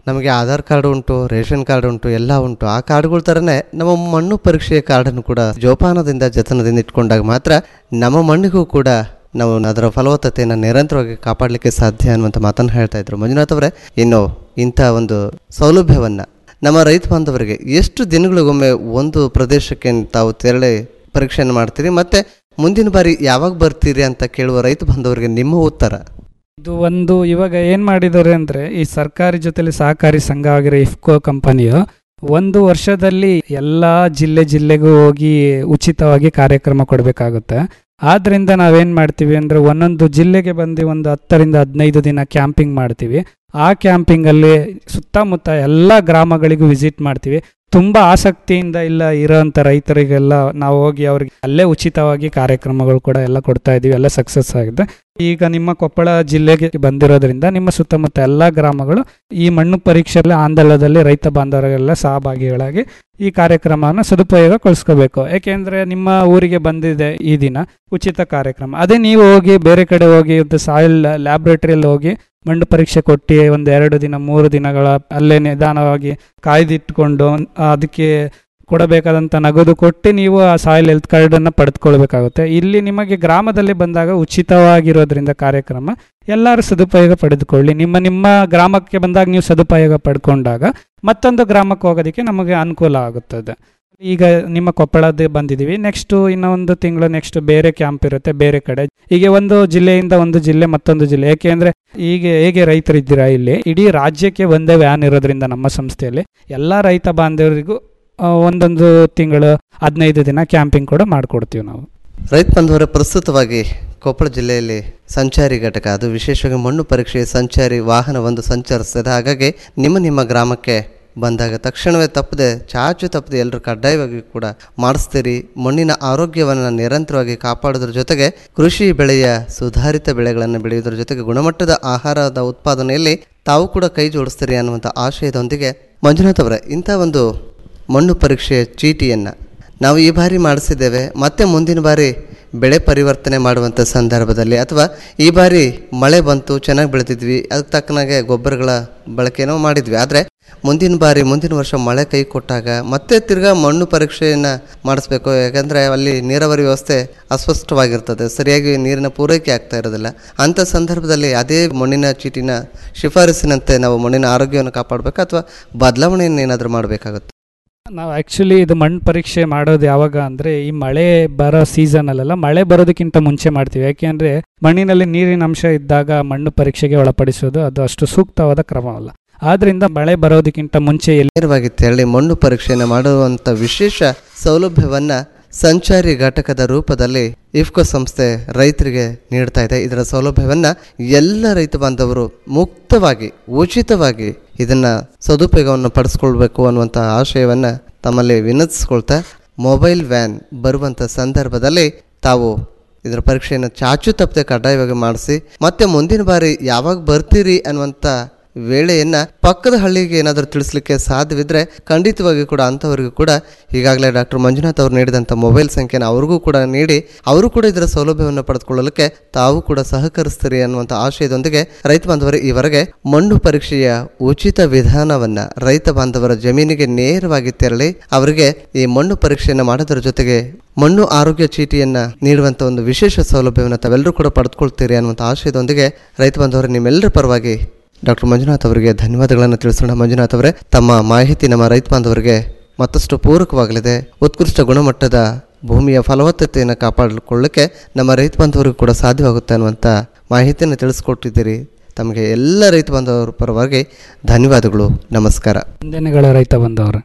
ನಮಗೆ ಆಧಾರ್ ಕಾರ್ಡ್ ಉಂಟು ರೇಷನ್ ಕಾರ್ಡ್ ಉಂಟು ಎಲ್ಲ ಉಂಟು ಆ ಕಾರ್ಡ್ಗಳ ಥರನೇ ನಮ್ಮ ಮಣ್ಣು ಪರೀಕ್ಷೆಯ ಕಾರ್ಡನ್ನು ಕೂಡ ಜೋಪಾನದಿಂದ ಜತನದಿಂದ ಇಟ್ಕೊಂಡಾಗ ಮಾತ್ರ ನಮ್ಮ ಮಣ್ಣಿಗೂ ಕೂಡ ನಾವು ಅದರ ಫಲವತ್ತತೆಯನ್ನು ನಿರಂತರವಾಗಿ ಕಾಪಾಡಲಿಕ್ಕೆ ಸಾಧ್ಯ ಅನ್ನುವಂಥ ಮಾತನ್ನು ಹೇಳ್ತಾ ಇದ್ರು ಮಂಜುನಾಥ್ ಅವರೇ ಇನ್ನು ಇಂಥ ಒಂದು ಸೌಲಭ್ಯವನ್ನು ನಮ್ಮ ರೈತ ಬಾಂಧವರಿಗೆ ಎಷ್ಟು ದಿನಗಳಿಗೊಮ್ಮೆ ಒಂದು ಪ್ರದೇಶಕ್ಕೆ ತಾವು ತೆರಳಿ ಪರೀಕ್ಷೆಯನ್ನು ಮಾಡ್ತೀರಿ ಮತ್ತೆ ಮುಂದಿನ ಬಾರಿ ಯಾವಾಗ ಬರ್ತೀರಿ ಅಂತ ಕೇಳುವ ರೈತ ಬಾಂಧವರಿಗೆ ನಿಮ್ಮ ಉತ್ತರ ಇದು ಒಂದು ಇವಾಗ ಏನ್ ಮಾಡಿದ್ದಾರೆ ಅಂದ್ರೆ ಈ ಸರ್ಕಾರಿ ಜೊತೆಲಿ ಸಹಕಾರಿ ಸಂಘ ಆಗಿರೋ ಇಫ್ಕೋ ಕಂಪನಿಯು ಒಂದು ವರ್ಷದಲ್ಲಿ ಎಲ್ಲಾ ಜಿಲ್ಲೆ ಜಿಲ್ಲೆಗೂ ಹೋಗಿ ಉಚಿತವಾಗಿ ಕಾರ್ಯಕ್ರಮ ಕೊಡಬೇಕಾಗುತ್ತೆ ಆದ್ರಿಂದ ನಾವೇನ್ ಮಾಡ್ತೀವಿ ಅಂದ್ರೆ ಒಂದೊಂದು ಜಿಲ್ಲೆಗೆ ಬಂದು ಒಂದು ಹತ್ತರಿಂದ ಹದಿನೈದು ದಿನ ಕ್ಯಾಂಪಿಂಗ್ ಮಾಡ್ತೀವಿ ಆ ಕ್ಯಾಂಪಿಂಗ್ ಅಲ್ಲಿ ಸುತ್ತಮುತ್ತ ಎಲ್ಲ ಗ್ರಾಮಗಳಿಗೂ ವಿಸಿಟ್ ಮಾಡ್ತೀವಿ ತುಂಬಾ ಆಸಕ್ತಿಯಿಂದ ಇಲ್ಲ ಇರೋಂಥ ರೈತರಿಗೆಲ್ಲ ನಾವು ಹೋಗಿ ಅವ್ರಿಗೆ ಅಲ್ಲೇ ಉಚಿತವಾಗಿ ಕಾರ್ಯಕ್ರಮಗಳು ಕೂಡ ಎಲ್ಲ ಕೊಡ್ತಾ ಇದೀವಿ ಎಲ್ಲ ಸಕ್ಸಸ್ ಆಗಿದೆ ಈಗ ನಿಮ್ಮ ಕೊಪ್ಪಳ ಜಿಲ್ಲೆಗೆ ಬಂದಿರೋದ್ರಿಂದ ನಿಮ್ಮ ಸುತ್ತಮುತ್ತ ಎಲ್ಲ ಗ್ರಾಮಗಳು ಈ ಮಣ್ಣು ಪರೀಕ್ಷೆಯಲ್ಲಿ ಆಂದೋಲನದಲ್ಲಿ ರೈತ ಬಾಂಧವರಿಗೆಲ್ಲ ಸಹಭಾಗಿಗಳಾಗಿ ಈ ಕಾರ್ಯಕ್ರಮವನ್ನು ಸದುಪಯೋಗಗೊಳಿಸ್ಕೋಬೇಕು ಯಾಕೆಂದ್ರೆ ನಿಮ್ಮ ಊರಿಗೆ ಬಂದಿದೆ ಈ ದಿನ ಉಚಿತ ಕಾರ್ಯಕ್ರಮ ಅದೇ ನೀವು ಹೋಗಿ ಬೇರೆ ಕಡೆ ಹೋಗಿ ಸಾಯಿಲ್ ಲ್ಯಾಬ್ರೇಟರಿಯಲ್ಲಿ ಹೋಗಿ ಮಣ್ಣು ಪರೀಕ್ಷೆ ಕೊಟ್ಟು ಒಂದು ಎರಡು ದಿನ ಮೂರು ದಿನಗಳ ಅಲ್ಲೇ ನಿಧಾನವಾಗಿ ಕಾಯ್ದಿಟ್ಕೊಂಡು ಅದಕ್ಕೆ ಕೊಡಬೇಕಾದಂಥ ನಗದು ಕೊಟ್ಟು ನೀವು ಆ ಸಾಯಿಲ್ ಹೆಲ್ತ್ ಕಾರ್ಡನ್ನು ಪಡೆದುಕೊಳ್ಬೇಕಾಗುತ್ತೆ ಇಲ್ಲಿ ನಿಮಗೆ ಗ್ರಾಮದಲ್ಲಿ ಬಂದಾಗ ಉಚಿತವಾಗಿರೋದ್ರಿಂದ ಕಾರ್ಯಕ್ರಮ ಎಲ್ಲರೂ ಸದುಪಯೋಗ ಪಡೆದುಕೊಳ್ಳಿ ನಿಮ್ಮ ನಿಮ್ಮ ಗ್ರಾಮಕ್ಕೆ ಬಂದಾಗ ನೀವು ಸದುಪಯೋಗ ಪಡ್ಕೊಂಡಾಗ ಮತ್ತೊಂದು ಗ್ರಾಮಕ್ಕೆ ಹೋಗೋದಕ್ಕೆ ನಮಗೆ ಅನುಕೂಲ ಆಗುತ್ತದೆ ಈಗ ನಿಮ್ಮ ಕೊಪ್ಪಳದ ಬಂದಿದ್ದೀವಿ ನೆಕ್ಸ್ಟ್ ಇನ್ನೊಂದು ತಿಂಗಳು ನೆಕ್ಸ್ಟ್ ಬೇರೆ ಕ್ಯಾಂಪ್ ಇರುತ್ತೆ ಬೇರೆ ಕಡೆ ಹೀಗೆ ಒಂದು ಜಿಲ್ಲೆಯಿಂದ ಒಂದು ಜಿಲ್ಲೆ ಮತ್ತೊಂದು ಜಿಲ್ಲೆ ಯಾಕೆಂದ್ರೆ ಈಗ ಹೇಗೆ ರೈತರಿದ್ದೀರಾ ಇಲ್ಲಿ ಇಡೀ ರಾಜ್ಯಕ್ಕೆ ಒಂದೇ ವ್ಯಾನ್ ಇರೋದ್ರಿಂದ ನಮ್ಮ ಸಂಸ್ಥೆಯಲ್ಲಿ ಎಲ್ಲ ರೈತ ಬಾಂಧವರಿಗೂ ಆ, ಒಂದೊಂದು ತಿಂಗಳು ಹದಿನೈದು ದಿನ ಕ್ಯಾಂಪಿಂಗ್ ಕೂಡ ಮಾಡಿಕೊಡ್ತೀವಿ ನಾವು ರೈತ ಬಾಂಧವರ ಪ್ರಸ್ತುತವಾಗಿ ಕೊಪ್ಪಳ ಜಿಲ್ಲೆಯಲ್ಲಿ ಸಂಚಾರಿ ಘಟಕ ಅದು ವಿಶೇಷವಾಗಿ ಮಣ್ಣು ಪರೀಕ್ಷೆ ಸಂಚಾರಿ ವಾಹನ ಒಂದು ಸಂಚರಿಸ್ತದೆ ಹಾಗಾಗಿ ನಿಮ್ಮ ನಿಮ್ಮ ಗ್ರಾಮಕ್ಕೆ ಬಂದಾಗ ತಕ್ಷಣವೇ ತಪ್ಪದೆ ಚಾಚು ತಪ್ಪದೆ ಎಲ್ಲರೂ ಕಡ್ಡಾಯವಾಗಿ ಕೂಡ ಮಾಡಿಸ್ತೀರಿ ಮಣ್ಣಿನ ಆರೋಗ್ಯವನ್ನು ನಿರಂತರವಾಗಿ ಕಾಪಾಡೋದ್ರ ಜೊತೆಗೆ ಕೃಷಿ ಬೆಳೆಯ ಸುಧಾರಿತ ಬೆಳೆಗಳನ್ನು ಬೆಳೆಯೋದ್ರ ಜೊತೆಗೆ ಗುಣಮಟ್ಟದ ಆಹಾರದ ಉತ್ಪಾದನೆಯಲ್ಲಿ ತಾವು ಕೂಡ ಕೈ ಜೋಡಿಸ್ತೀರಿ ಅನ್ನುವಂಥ ಆಶಯದೊಂದಿಗೆ ಮಂಜುನಾಥ್ ಅವರೇ ಇಂಥ ಒಂದು ಮಣ್ಣು ಪರೀಕ್ಷೆಯ ಚೀಟಿಯನ್ನು ನಾವು ಈ ಬಾರಿ ಮಾಡಿಸಿದ್ದೇವೆ ಮತ್ತೆ ಮುಂದಿನ ಬಾರಿ ಬೆಳೆ ಪರಿವರ್ತನೆ ಮಾಡುವಂಥ ಸಂದರ್ಭದಲ್ಲಿ ಅಥವಾ ಈ ಬಾರಿ ಮಳೆ ಬಂತು ಚೆನ್ನಾಗಿ ಬೆಳೆದಿದ್ವಿ ಅದಕ್ಕೆ ತಕ್ಕನಾಗೆ ಗೊಬ್ಬರಗಳ ಬಳಕೆನೂ ಮಾಡಿದ್ವಿ ಆದರೆ ಮುಂದಿನ ಬಾರಿ ಮುಂದಿನ ವರ್ಷ ಮಳೆ ಕೈ ಕೊಟ್ಟಾಗ ಮತ್ತೆ ತಿರ್ಗಾ ಮಣ್ಣು ಪರೀಕ್ಷೆಯನ್ನು ಮಾಡಿಸ್ಬೇಕು ಯಾಕಂದರೆ ಅಲ್ಲಿ ನೀರಾವರಿ ವ್ಯವಸ್ಥೆ ಅಸ್ಪಷ್ಟವಾಗಿರ್ತದೆ ಸರಿಯಾಗಿ ನೀರಿನ ಪೂರೈಕೆ ಆಗ್ತಾ ಇರೋದಿಲ್ಲ ಅಂಥ ಸಂದರ್ಭದಲ್ಲಿ ಅದೇ ಮಣ್ಣಿನ ಚೀಟಿನ ಶಿಫಾರಸಿನಂತೆ ನಾವು ಮಣ್ಣಿನ ಆರೋಗ್ಯವನ್ನು ಕಾಪಾಡಬೇಕಾ ಅಥವಾ ಬದಲಾವಣೆಯನ್ನು ಏನಾದರೂ ಮಾಡಬೇಕಾಗುತ್ತೆ ನಾವು ಆ್ಯಕ್ಚುಲಿ ಇದು ಮಣ್ಣು ಪರೀಕ್ಷೆ ಮಾಡೋದು ಯಾವಾಗ ಅಂದರೆ ಈ ಮಳೆ ಬರೋ ಸೀಸನಲ್ಲೆಲ್ಲ ಮಳೆ ಬರೋದಕ್ಕಿಂತ ಮುಂಚೆ ಮಾಡ್ತೀವಿ ಯಾಕೆಂದರೆ ಮಣ್ಣಿನಲ್ಲಿ ನೀರಿನ ಅಂಶ ಇದ್ದಾಗ ಮಣ್ಣು ಪರೀಕ್ಷೆಗೆ ಒಳಪಡಿಸೋದು ಅದು ಅಷ್ಟು ಸೂಕ್ತವಾದ ಕ್ರಮವಲ್ಲ ಆದ್ರಿಂದ ಮಳೆ ಬರೋದಕ್ಕಿಂತ ಮುಂಚೆ ಎಲ್ಲಿ ನೇರವಾಗಿ ತೆರಳಿ ಮಣ್ಣು ಪರೀಕ್ಷೆಯನ್ನು ಮಾಡುವಂಥ ವಿಶೇಷ ಸೌಲಭ್ಯವನ್ನ ಸಂಚಾರಿ ಘಟಕದ ರೂಪದಲ್ಲಿ ಇಫ್ಕೋ ಸಂಸ್ಥೆ ರೈತರಿಗೆ ನೀಡ್ತಾ ಇದೆ ಇದರ ಸೌಲಭ್ಯವನ್ನ ಎಲ್ಲ ರೈತ ಬಾಂಧವರು ಮುಕ್ತವಾಗಿ ಉಚಿತವಾಗಿ ಇದನ್ನ ಸದುಪಯೋಗವನ್ನು ಪಡಿಸ್ಕೊಳ್ಬೇಕು ಅನ್ನುವಂಥ ಆಶಯವನ್ನ ತಮ್ಮಲ್ಲಿ ವಿನಂತಿಸ್ಕೊಳ್ತಾ ಮೊಬೈಲ್ ವ್ಯಾನ್ ಬರುವಂಥ ಸಂದರ್ಭದಲ್ಲಿ ತಾವು ಇದರ ಪರೀಕ್ಷೆಯನ್ನು ಚಾಚು ತಪ್ಪದೆ ಕಡ್ಡಾಯವಾಗಿ ಮಾಡಿಸಿ ಮತ್ತೆ ಮುಂದಿನ ಬಾರಿ ಯಾವಾಗ ಬರ್ತೀರಿ ಅನ್ನುವಂಥ ವೇಳೆಯನ್ನು ಪಕ್ಕದ ಹಳ್ಳಿಗೆ ಏನಾದರೂ ತಿಳಿಸ್ಲಿಕ್ಕೆ ಸಾಧ್ಯವಿದ್ದರೆ ಖಂಡಿತವಾಗಿ ಕೂಡ ಅಂಥವರಿಗೂ ಕೂಡ ಈಗಾಗಲೇ ಡಾಕ್ಟರ್ ಮಂಜುನಾಥ್ ಅವರು ನೀಡಿದಂಥ ಮೊಬೈಲ್ ಸಂಖ್ಯೆನ ಅವ್ರಿಗೂ ಕೂಡ ನೀಡಿ ಅವರು ಕೂಡ ಇದರ ಸೌಲಭ್ಯವನ್ನು ಪಡೆದುಕೊಳ್ಳಲಿಕ್ಕೆ ತಾವು ಕೂಡ ಸಹಕರಿಸ್ತೀರಿ ಅನ್ನುವಂಥ ಆಶಯದೊಂದಿಗೆ ರೈತ ಬಾಂಧವರು ಈವರೆಗೆ ಮಣ್ಣು ಪರೀಕ್ಷೆಯ ಉಚಿತ ವಿಧಾನವನ್ನು ರೈತ ಬಾಂಧವರ ಜಮೀನಿಗೆ ನೇರವಾಗಿ ತೆರಳಿ ಅವರಿಗೆ ಈ ಮಣ್ಣು ಪರೀಕ್ಷೆಯನ್ನು ಮಾಡೋದ್ರ ಜೊತೆಗೆ ಮಣ್ಣು ಆರೋಗ್ಯ ಚೀಟಿಯನ್ನ ನೀಡುವಂಥ ಒಂದು ವಿಶೇಷ ಸೌಲಭ್ಯವನ್ನು ತಾವೆಲ್ಲರೂ ಕೂಡ ಪಡೆದುಕೊಳ್ತೀರಿ ಅನ್ನುವಂಥ ಆಶಯದೊಂದಿಗೆ ರೈತ ಬಾಂಧವರು ನಿಮ್ಮೆಲ್ಲರ ಪರವಾಗಿ ಡಾಕ್ಟರ್ ಮಂಜುನಾಥ್ ಅವರಿಗೆ ಧನ್ಯವಾದಗಳನ್ನು ತಿಳಿಸೋಣ ಮಂಜುನಾಥ್ ಅವರೇ ತಮ್ಮ ಮಾಹಿತಿ ನಮ್ಮ ರೈತ ಬಾಂಧವರಿಗೆ ಮತ್ತಷ್ಟು ಪೂರಕವಾಗಲಿದೆ ಉತ್ಕೃಷ್ಟ ಗುಣಮಟ್ಟದ ಭೂಮಿಯ ಫಲವತ್ತತೆಯನ್ನು ಕಾಪಾಡಿಕೊಳ್ಳಕ್ಕೆ ನಮ್ಮ ರೈತ ಬಾಂಧವರಿಗೂ ಕೂಡ ಸಾಧ್ಯವಾಗುತ್ತೆ ಅನ್ನುವಂಥ ಮಾಹಿತಿಯನ್ನು ತಿಳಿಸ್ಕೊಟ್ಟಿದ್ದೀರಿ ತಮಗೆ ಎಲ್ಲ ರೈತ ಬಾಂಧವರ ಪರವಾಗಿ ಧನ್ಯವಾದಗಳು ನಮಸ್ಕಾರ ವಂದನೆಗಳ ರೈತ ಬಂದವರು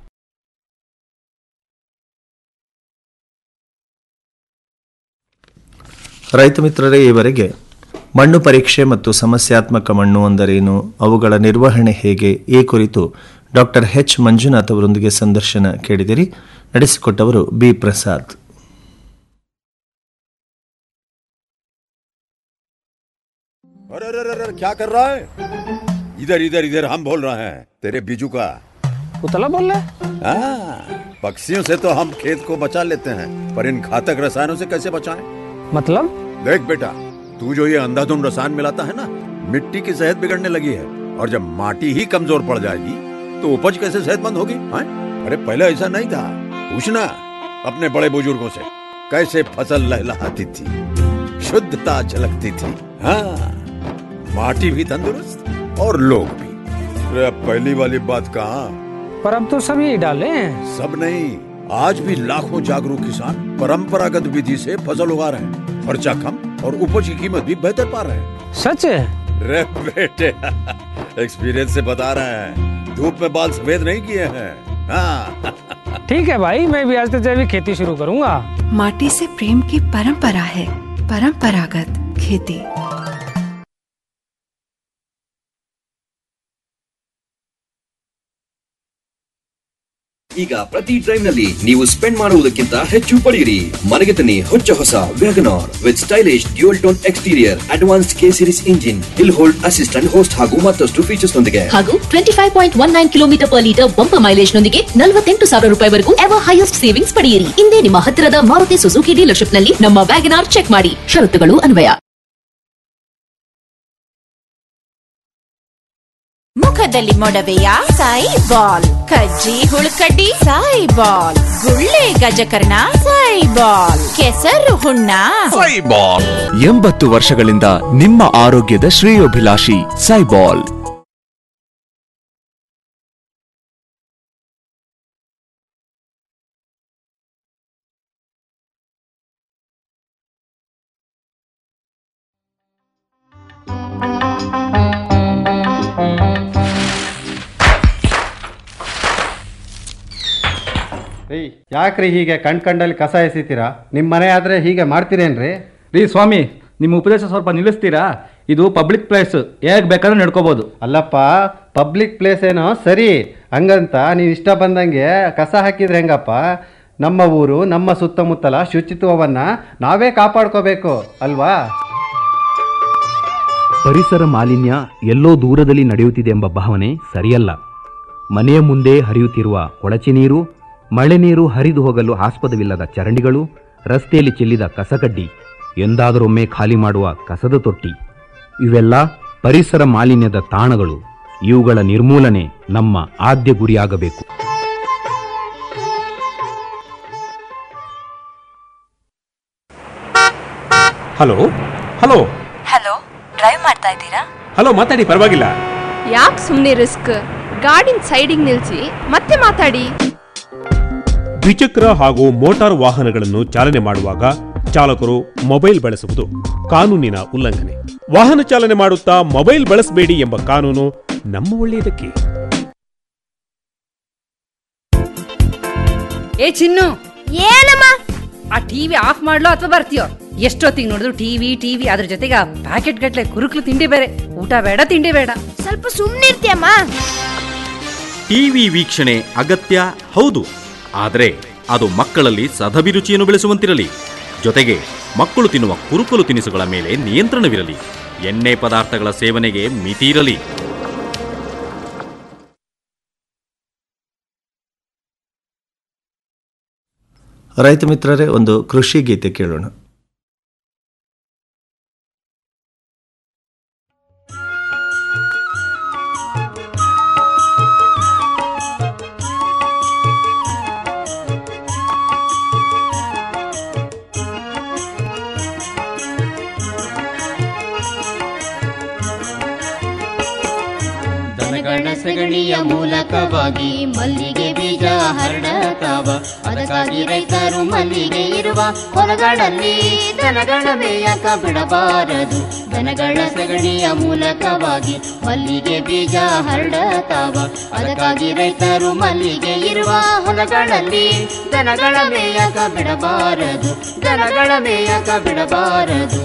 ರೈತ ಮಿತ್ರರೇ ಈವರೆಗೆ ಮಣ್ಣು ಪರೀಕ್ಷೆ ಮತ್ತು ಸಮಸ್ಯಾತ್ಮಕ ಮಣ್ಣು ಅಂದರೇನು ಅವುಗಳ ನಿರ್ವಹಣೆ ಹೇಗೆ ಈ ಕುರಿತು ಡಾಕ್ಟರ್ ಎಚ್ ಮಂಜುನಾಥ್ ಅವರೊಂದಿಗೆ ಸಂದರ್ಶನ ಕೇಳಿದಿರಿ ನಡೆಸಿಕೊಟ್ಟವರು ಬಿ ಪ್ರಸಾದ್ अरे अरे अरे अरे, क्या कर रहा है इधर इधर इधर हम बोल रहे हैं तेरे बीजू का उतला बोल रहा हाँ, पक्षियों से तो हम खेत को बचा लेते हैं पर इन घातक रसायनों से कैसे बचाएं? मतलब देख बेटा तू जो ये अंधाधुंध रसायन मिलाता है ना मिट्टी की सेहत बिगड़ने लगी है और जब माटी ही कमजोर पड़ जाएगी तो उपज कैसे सेहतमंद होगी हाँ? अरे पहले ऐसा नहीं था पूछना अपने बड़े बुजुर्गों से कैसे फसल लहलहाती थी शुद्धता झलकती थी हाँ माटी भी तंदुरुस्त और लोग भी अरे अब पहली वाली बात कहाँ पर अब तो सभी डाले हैं सब नहीं आज भी लाखों जागरूक किसान परंपरागत विधि से फसल उगा रहे हैं खर्चा कम और उपज की कीमत भी बेहतर पा रहे हैं सच है रे बेटे एक्सपीरियंस से बता रहे हैं धूप में बाल सफेद नहीं किए हैं हाँ ठीक है भाई मैं भी आज से जैविक खेती शुरू करूंगा माटी से प्रेम की परंपरा है परंपरागत खेती ಈಗ ಪ್ರತಿ ಡ್ರೈವ್ ನಲ್ಲಿ ನೀವು ಸ್ಪೆಂಡ್ ಮಾಡುವುದಕ್ಕಿಂತ ಹೆಚ್ಚು ಪಡೆಯಿರಿ ಮನೆಗೆ ತನ್ನಿ ಹೊಚ್ಚ ಹೊಸ WagonR with stylish dual tone exterior advanced K series engine hill hold assistant host ಹಾಗೂ ಮತ್ತಷ್ಟು ಫೀಚರ್ಸ್ ನೊಂದಿಗೆ ಹಾಗೂ twenty five point one nine kilometre per litre bumper mileage ನೊಂದಿಗೆ ನಲವತ್ತೆಂಟು ಸಾವಿರ ರೂಪಾಯಿವರೆಗೂ ಎವರ್ ಹೈಯೆಸ್ಟ್ ಸೇವಿಂಗ್ಸ್ ಪಡೆಯಿರಿ ಇಂದೇ ನಿಮ್ಮ ಹತ್ತಿರದ ಮಾರುತಿ ಸುಜುಕಿ ಡೀಲರ್ಶಿಪ್ ನಲ್ಲಿ ನಮ್ಮ ವ್ಯಾಗನಾರ್ ಚೆಕ್ ಮಾಡಿ ಷರತ್ತುಗಳು ಅನ್ವಯ ಮುಖದಲ್ಲಿ ಮೊಡವೆಯ ಸಾಯಿ ಬಾಲ್ ಕಜ್ಜಿ ಹುಳುಕಡ್ಡಿ ಸಾಯಿ ಬಾಲ್ ಗುಳ್ಳೆ ಗಜಕರ್ಣ ಸಾಯಿ ಬಾಲ್ ಕೆಸರು ಹುಣ್ಣ ಸೈಬಾಲ್ ಎಂಬತ್ತು ವರ್ಷಗಳಿಂದ ನಿಮ್ಮ ಆರೋಗ್ಯದ ಶ್ರೇಯೋಭಿಲಾಷಿ ಸೈಬಾಲ್ ರೀ ಯಾಕ್ರಿ ಹೀಗೆ ಕಣ್ ಕಂಡಲ್ಲಿ ಕಸ ಎಸಿತೀರಾ ನಿಮ್ಮ ಮನೆ ಆದರೆ ಹೀಗೆ ಮಾಡ್ತೀರೇನ್ರಿ ರೀ ಸ್ವಾಮಿ ನಿಮ್ಮ ಉಪದೇಶ ಸ್ವಲ್ಪ ನಿಲ್ಲಿಸ್ತೀರಾ ಇದು ಪಬ್ಲಿಕ್ ಪ್ಲೇಸ್ ಹೇಗೆ ಬೇಕಾದ್ರೆ ನಡ್ಕೋಬಹುದು ಅಲ್ಲಪ್ಪ ಪಬ್ಲಿಕ್ ಪ್ಲೇಸ್ ಏನೋ ಸರಿ ಹಂಗಂತ ನೀವು ಇಷ್ಟ ಬಂದಂಗೆ ಕಸ ಹಾಕಿದ್ರೆ ಹೆಂಗಪ್ಪ ನಮ್ಮ ಊರು ನಮ್ಮ ಸುತ್ತಮುತ್ತಲ ಶುಚಿತ್ವವನ್ನು ನಾವೇ ಕಾಪಾಡ್ಕೋಬೇಕು ಅಲ್ವಾ ಪರಿಸರ ಮಾಲಿನ್ಯ ಎಲ್ಲೋ ದೂರದಲ್ಲಿ ನಡೆಯುತ್ತಿದೆ ಎಂಬ ಭಾವನೆ ಸರಿಯಲ್ಲ ಮನೆಯ ಮುಂದೆ ಹರಿಯುತ್ತಿರುವ ಕೊಳಚೆ ನೀರು ಮಳೆ ನೀರು ಹರಿದು ಹೋಗಲು ಆಸ್ಪದವಿಲ್ಲದ ಚರಂಡಿಗಳು ರಸ್ತೆಯಲ್ಲಿ ಚೆಲ್ಲಿದ ಕಸಕಡ್ಡಿ ಎಂದಾದರೊಮ್ಮೆ ಖಾಲಿ ಮಾಡುವ ಕಸದ ತೊಟ್ಟಿ ಇವೆಲ್ಲ ಪರಿಸರ ಮಾಲಿನ್ಯದ ತಾಣಗಳು ಇವುಗಳ ನಿರ್ಮೂಲನೆ ನಮ್ಮ ಆದ್ಯ ಗುರಿಯಾಗಬೇಕು ಹಲೋ ಹಲೋ ಹಲೋ ಡ್ರೈವ್ ಮಾಡ್ತಾ ಇದ್ದೀರಾ ಹಲೋ ಮಾತಾಡಿ ಪರವಾಗಿಲ್ಲ ಯಾಕೆ ಸುಮ್ಮನೆ ರಿಸ್ಕ್ ಗಾಡಿನ ಸೈಡಿಗೆ ನಿಲ್ಸಿ ಮತ್ತೆ ಮಾತಾಡಿ ದ್ವಿಚಕ್ರ ಹಾಗೂ ಮೋಟಾರ್ ವಾಹನಗಳನ್ನು ಚಾಲನೆ ಮಾಡುವಾಗ ಚಾಲಕರು ಮೊಬೈಲ್ ಬಳಸುವುದು ಕಾನೂನಿನ ಉಲ್ಲಂಘನೆ ವಾಹನ ಚಾಲನೆ ಮಾಡುತ್ತಾ ಮೊಬೈಲ್ ಬಳಸಬೇಡಿ ಎಂಬ ಕಾನೂನು ನಮ್ಮ ಒಳ್ಳೆಯದಕ್ಕೆ ಏ ಚಿನ್ನು ಏನಮ್ಮ ಆ ಟಿವಿ ಆಫ್ ಮಾಡ್ಲೋ ಅಥವಾ ಬರ್ತೀಯೋ ಎಷ್ಟೊತ್ತಿಗೆ ನೋಡಿದ್ರು ಟಿವಿ ಟಿವಿ ಅದ್ರ ಜೊತೆಗೆ ಆ ಪ್ಯಾಕೆಟ್ ಗಟ್ಲೆ ಕುರುಕ್ಲು ತಿಂಡಿ ಬೇರೆ ಊಟ ಬೇಡ ತಿಂಡಿ ಬೇಡ ಸ್ವಲ್ಪ ಸುಮ್ಮನಿರ್ತೀಯಮ್ಮ ಟಿವಿ ವೀಕ್ಷಣೆ ಅಗತ್ಯ ಹೌದು ಆದರೆ ಅದು ಮಕ್ಕಳಲ್ಲಿ ಸದಭಿರುಚಿಯನ್ನು ಬೆಳೆಸುವಂತಿರಲಿ ಜೊತೆಗೆ ಮಕ್ಕಳು ತಿನ್ನುವ ಕುರುಕಲು ತಿನಿಸುಗಳ ಮೇಲೆ ನಿಯಂತ್ರಣವಿರಲಿ ಎಣ್ಣೆ ಪದಾರ್ಥಗಳ ಸೇವನೆಗೆ ಮಿತಿ ಇರಲಿ ರೈತ ಮಿತ್ರರೇ ಒಂದು ಕೃಷಿ ಗೀತೆ ಕೇಳೋಣ ದನಗಳ ಸಗಣಿಯ ಮೂಲಕವಾಗಿ ಮಲ್ಲಿಗೆ ಬೀಜ ಹರಡತಾವ ಅದಕ್ಕಾಗಿ ರೈತರು ಮಲ್ಲಿಗೆ ಇರುವ ಹೊಲಗಳಲ್ಲಿ ದನಗಳ ಮೇಯಕ ಬಿಡಬಾರದು ದನಗಳ ಸಗಣಿಯ ಮೂಲಕವಾಗಿ ಮಲ್ಲಿಗೆ ಬೀಜ ಹರಡತಾವ ಅದಕ್ಕಾಗಿ ರೈತರು ಮಲ್ಲಿಗೆ ಇರುವ ಹೊಲಗಳಲ್ಲಿ ದನಗಳ ಮೇಯಕ ಬಿಡಬಾರದು ದನಗಳ ಮೇಯಕ ಬಿಡಬಾರದು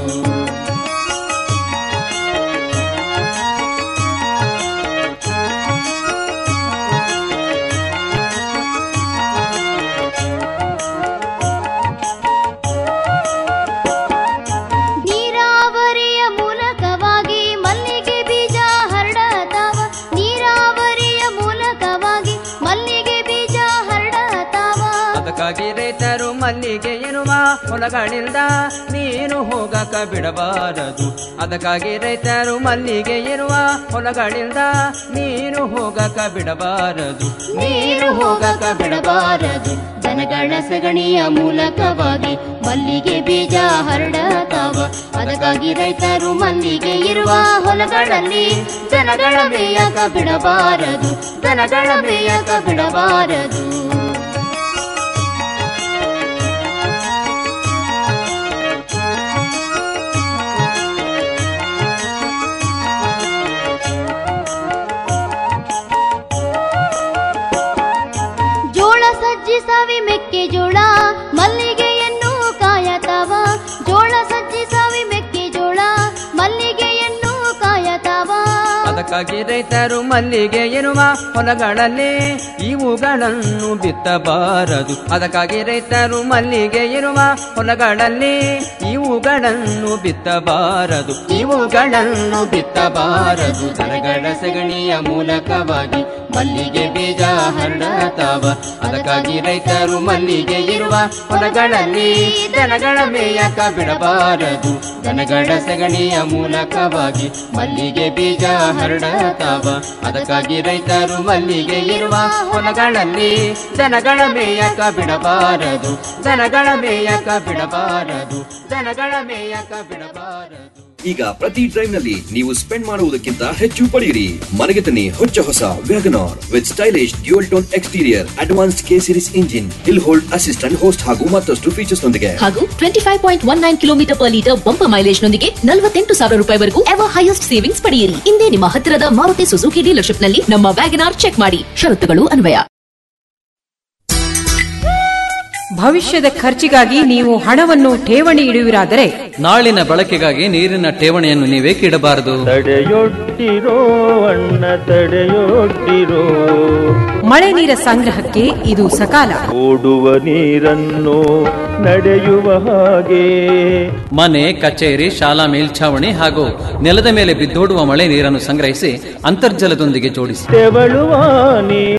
ನೀರಾವರಿಯ ಮೂಲಕವಾಗಿ ಮಲ್ಲಿಗೆ ಬೀಜ ಹರಡತಾವ ನೀರಾವರಿಯ ಮೂಲಕವಾಗಿ ಮಲ್ಲಿಗೆ ಬೀಜ ಹರಡತಾವ ಅದಕ್ಕಾಗಿ ರೈತರು ಮಲ್ಲಿಗೆ ಎನ್ನುವ ಹೊಲಗಳಿಂದ ನೀನು ಹೋಗಕ ಬಿಡಬಾರದು ಅದಕ್ಕಾಗಿ ರೈತರು ಮಲ್ಲಿಗೆ ಇರುವ ಹೊಲಗಳಿಂದ ನೀನು ಹೋಗಕ ಬಿಡಬಾರದು ನೀನು ಹೋಗಕ ಬಿಡಬಾರದು ದನಗಳ ಸಗಣಿಯ ಮೂಲಕವಾಗಿ ಮಲ್ಲಿಗೆ ಬೀಜ ಹರಡತಾವ ಅದಕ್ಕಾಗಿ ರೈತರು ಮಲ್ಲಿಗೆ ಇರುವ ಹೊಲಗಳಲ್ಲಿ ದನಗಳ ಮೇಯಕ ಬಿಡಬಾರದು ದನಗಳ ಮೇಯಕ ಬಿಡಬಾರದು ಜೋಳ ಸಜ್ಜಿ ಸವಿ ಮೆಕ್ಕೆಜೋಳ ಮಲ್ಲಿಗೆಯನ್ನು ಕಾಯತಾವ ಜೋಳ ಸಜ್ಜಿ ಸವಿ ಮೆಕ್ಕೆಜೋಳ ಮಲ್ಲಿಗೆಯನ್ನು ಕಾಯತಾವ ಅದಕ್ಕಾಗಿ ರೈತರು ಮಲ್ಲಿಗೆ ಇರುವ ಹೊಲಗಳಲ್ಲಿ ಇವುಗಳನ್ನು ಬಿತ್ತಬಾರದು ಅದಕ್ಕಾಗಿ ರೈತರು ಮಲ್ಲಿಗೆ ಇರುವ ಹೊಲಗಳಲ್ಲಿ ಇವುಗಳನ್ನು ಬಿತ್ತಬಾರದು ಇವುಗಳನ್ನು ಬಿತ್ತಬಾರದು ದನಗಳ ಸಗಣಿಯ ಮೂಲಕವಾಗಿ ಮಲ್ಲಿಗೆ ಬೀಜ ಹರಡತಾವ ಅದಕ್ಕಾಗಿ ರೈತರು ಮಲ್ಲಿಗೆ ಇರುವ ಹೊಲಗಳಲ್ಲಿ ದನಗಳ ಮೇಯಕ ಬಿಡಬಾರದು ದನಗಳ ಸಗಣಿಯ ಮೂಲಕವಾಗಿ ಮಲ್ಲಿಗೆ ಬೀಜ ಹರಡತಾವ ಅದಕ್ಕಾಗಿ ರೈತರು ಮಲ್ಲಿಗೆ ಇರುವ ಹೊಲಗಳಲ್ಲಿ ದನಗಳ ಮೇಯಕ ಬಿಡಬಾರದು ದನಗಳ ಮೇಯಕ ಬಿಡಬಾರದು ದನಗಳ ಮೇಯಕ ಬಿಡಬಾರದು ಈಗ ಪ್ರತಿ ಡ್ರೈವ್ ನಲ್ಲಿ ನೀವು ಸ್ಪೆಂಡ್ ಮಾಡುವುದಕ್ಕಿಂತ ಹೆಚ್ಚು ಪಡೆಯಿರಿ ಮನೆಗೆ ತನ್ನಿ ಹೊಚ್ಚ ಹೊಸ WagonR with stylish dual tone exterior advanced K series engine hill hold assistant host ಹಾಗೂ ಮತ್ತಷ್ಟು ಫೀಚರ್ಸ್ ನೊಂದಿಗೆ ಹಾಗೂ twenty five point one nine kilometre per litre bumper mileage ನೊಂದಿಗೆ ನಲವತ್ತೆಂಟು ಸಾವಿರ ರೂಪಾಯಿವರೆಗೂ ಎವರ್ ಹೈಯೆಸ್ಟ್ ಸೇವಿಂಗ್ಸ್ ಪಡೆಯಿರಿ ಇಂದೇ ನಿಮ್ಮ ಹತ್ತಿರದ ಮಾರುತಿ ಸುಜುಕಿ ಡೀಲರ್ಶಿಪ್ ನಲ್ಲಿ ನಮ್ಮ ವ್ಯಾಗನಾರ್ ಚೆಕ್ ಮಾಡಿ ಷರತ್ತುಗಳು ಅನ್ವಯ ಭವಿಷ್ಯದ ಖರ್ಚಿಗಾಗಿ ನೀವು ಹಣವನ್ನು ಠೇವಣಿ ಇಡುವಿರಾದರೆ ನಾಳಿನ ಬಳಕೆಗಾಗಿ ನೀರಿನ ಠೇವಣಿಯನ್ನು ನೀವೇಕೆ ಇಡಬಾರದು ತಡೆಯೊಡ್ಡಿರೋ ಅಣ್ಣ ತಡೆಯೊಡ್ಡಿರೋ ಮಳೆ ನೀರ ಸಂಗ್ರಹಕ್ಕೆ ಇದು ಸಕಾಲ ಓಡುವ ನೀರನ್ನು ನಡೆಯುವ ಹಾಗೆ ಮನೆ ಕಚೇರಿ ಶಾಲಾ ಮೇಲ್ಛಾವಣಿ ಹಾಗೂ ನೆಲದ ಮೇಲೆ ಬಿದ್ದೋಡುವ ಮಳೆ ನೀರನ್ನು ಸಂಗ್ರಹಿಸಿ ಅಂತರ್ಜಲದೊಂದಿಗೆ ಜೋಡಿಸಿ ತೆವಳುವ ನೀ